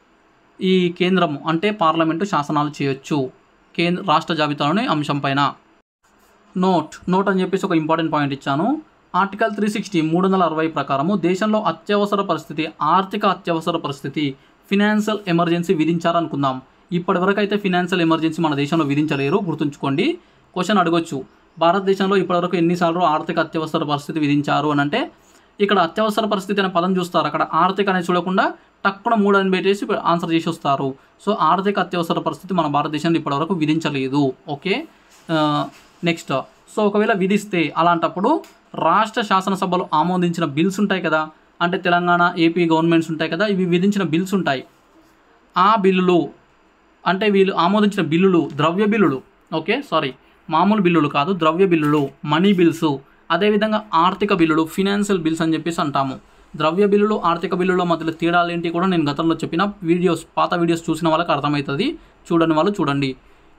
ఈ కేంద్రము అంటే పార్లమెంటు శాసనాలు చేయొచ్చు కేంద్ర రాష్ట్ర జాబితాలోని అంశం పైన నోట్ నోట్ అని చెప్పేసి ఒక ఇంపార్టెంట్ పాయింట్ ఇచ్చాను ఆర్టికల్ త్రీ సిక్స్టీ మూడు వందల అరవై ప్రకారము దేశంలో అత్యవసర పరిస్థితి ఆర్థిక అత్యవసర పరిస్థితి ఫినాన్షియల్ ఎమర్జెన్సీ విధించారనుకుందాం ఇప్పటివరకు అయితే ఫినాన్షియల్ ఎమర్జెన్సీ మన దేశంలో విధించలేరు గుర్తుంచుకోండి క్వశ్చన్ అడగొచ్చు భారతదేశంలో ఇప్పటివరకు ఎన్నిసార్లు ఆర్థిక అత్యవసర పరిస్థితి విధించారు అని అంటే ఇక్కడ అత్యవసర పరిస్థితి అనే పదం చూస్తారు అక్కడ ఆర్థిక అనేది చూడకుండా టక్కున మూడు అని పెట్టేసి ఆన్సర్ చేసి వస్తారు సో ఆర్థిక అత్యవసర పరిస్థితి మన భారతదేశంలో ఇప్పటివరకు విధించలేదు ఓకే నెక్స్ట్ సో ఒకవేళ విధిస్తే అలాంటప్పుడు రాష్ట్ర శాసనసభలో ఆమోదించిన బిల్స్ ఉంటాయి కదా అంటే తెలంగాణ ఏపీ గవర్నమెంట్స్ ఉంటాయి కదా ఇవి విధించిన బిల్స్ ఉంటాయి ఆ బిల్లులు అంటే వీళ్ళు ఆమోదించిన బిల్లులు ద్రవ్య బిల్లులు ఓకే సారీ మామూలు బిల్లులు కాదు ద్రవ్య బిల్లులు మనీ బిల్స్ అదేవిధంగా ఆర్థిక బిల్లులు ఫినాన్షియల్ బిల్స్ అని చెప్పేసి అంటాము ద్రవ్య బిల్లులు ఆర్థిక బిల్లుల మధ్యలో తేడాలు ఏంటి కూడా నేను గతంలో చెప్పిన వీడియోస్ పాత వీడియోస్ చూసిన వాళ్ళకి అర్థమవుతుంది చూడని వాళ్ళు చూడండి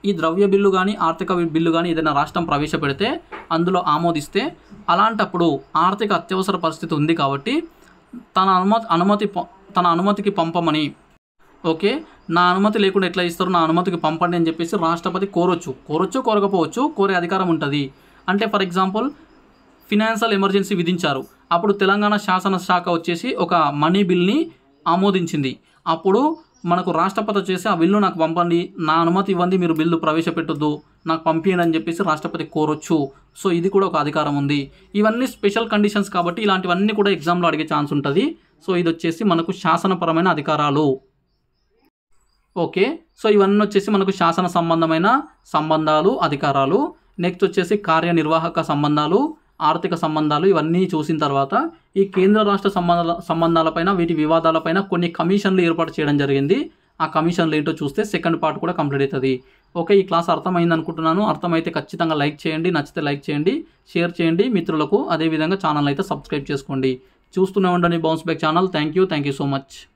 ఈ ద్రవ్య బిల్లు కానీ ఆర్థిక బిల్లు కానీ ఏదైనా రాష్ట్రం ప్రవేశపెడితే అందులో ఆమోదిస్తే అలాంటప్పుడు ఆర్థిక అత్యవసర పరిస్థితి ఉంది కాబట్టి తన అనుమతి అనుమతి ప- తన అనుమతికి పంపమని ఓకే నా అనుమతి లేకుండా ఎట్లా ఇస్తారు నా అనుమతికి పంపండి అని చెప్పేసి రాష్ట్రపతి కోరొచ్చు కోరొచ్చు కోరకపోవచ్చు కోరే అధికారం ఉంటుంది అంటే ఫర్ ఎగ్జాంపుల్ ఫినాన్షియల్ ఎమర్జెన్సీ విధించారు అప్పుడు తెలంగాణ శాసన శాఖ వచ్చేసి ఒక మనీ బిల్ని ఆమోదించింది అప్పుడు మనకు రాష్ట్రపతి వచ్చేసి ఆ బిల్లు నాకు పంపండి నా అనుమతి ఇవ్వండి మీరు బిల్లు ప్రవేశపెట్టొద్దు నాకు పంపించండి అని చెప్పేసి రాష్ట్రపతి కోరొచ్చు సో ఇది కూడా ఒక అధికారం ఉంది ఇవన్నీ స్పెషల్ కండిషన్స్ కాబట్టి ఇలాంటివన్నీ కూడా ఎగ్జామ్లో అడిగే ఛాన్స్ ఉంటుంది సో ఇది వచ్చేసి మనకు శాసనపరమైన అధికారాలు ఓకే సో ఇవన్నీ వచ్చేసి మనకు శాసన సంబంధమైన సంబంధాలు అధికారాలు నెక్స్ట్ వచ్చేసి కార్యనిర్వాహక సంబంధాలు ఆర్థిక సంబంధాలు ఇవన్నీ చూసిన తర్వాత ఈ కేంద్ర రాష్ట్ర సంబంధాల సంబంధాలపైన వీటి వివాదాలపైన కొన్ని కమిషన్లు ఏర్పాటు చేయడం జరిగింది ఆ కమిషన్లు ఏంటో చూస్తే సెకండ్ పార్ట్ కూడా కంప్లీట్ అవుతుంది ఓకే ఈ క్లాస్ అర్థమైంది అనుకుంటున్నాను అర్థమైతే ఖచ్చితంగా లైక్ చేయండి నచ్చితే లైక్ చేయండి షేర్ చేయండి మిత్రులకు అదేవిధంగా ఛానల్ అయితే సబ్స్క్రైబ్ చేసుకోండి చూస్తూనే ఉండండి bounce back channel thank you thank you so much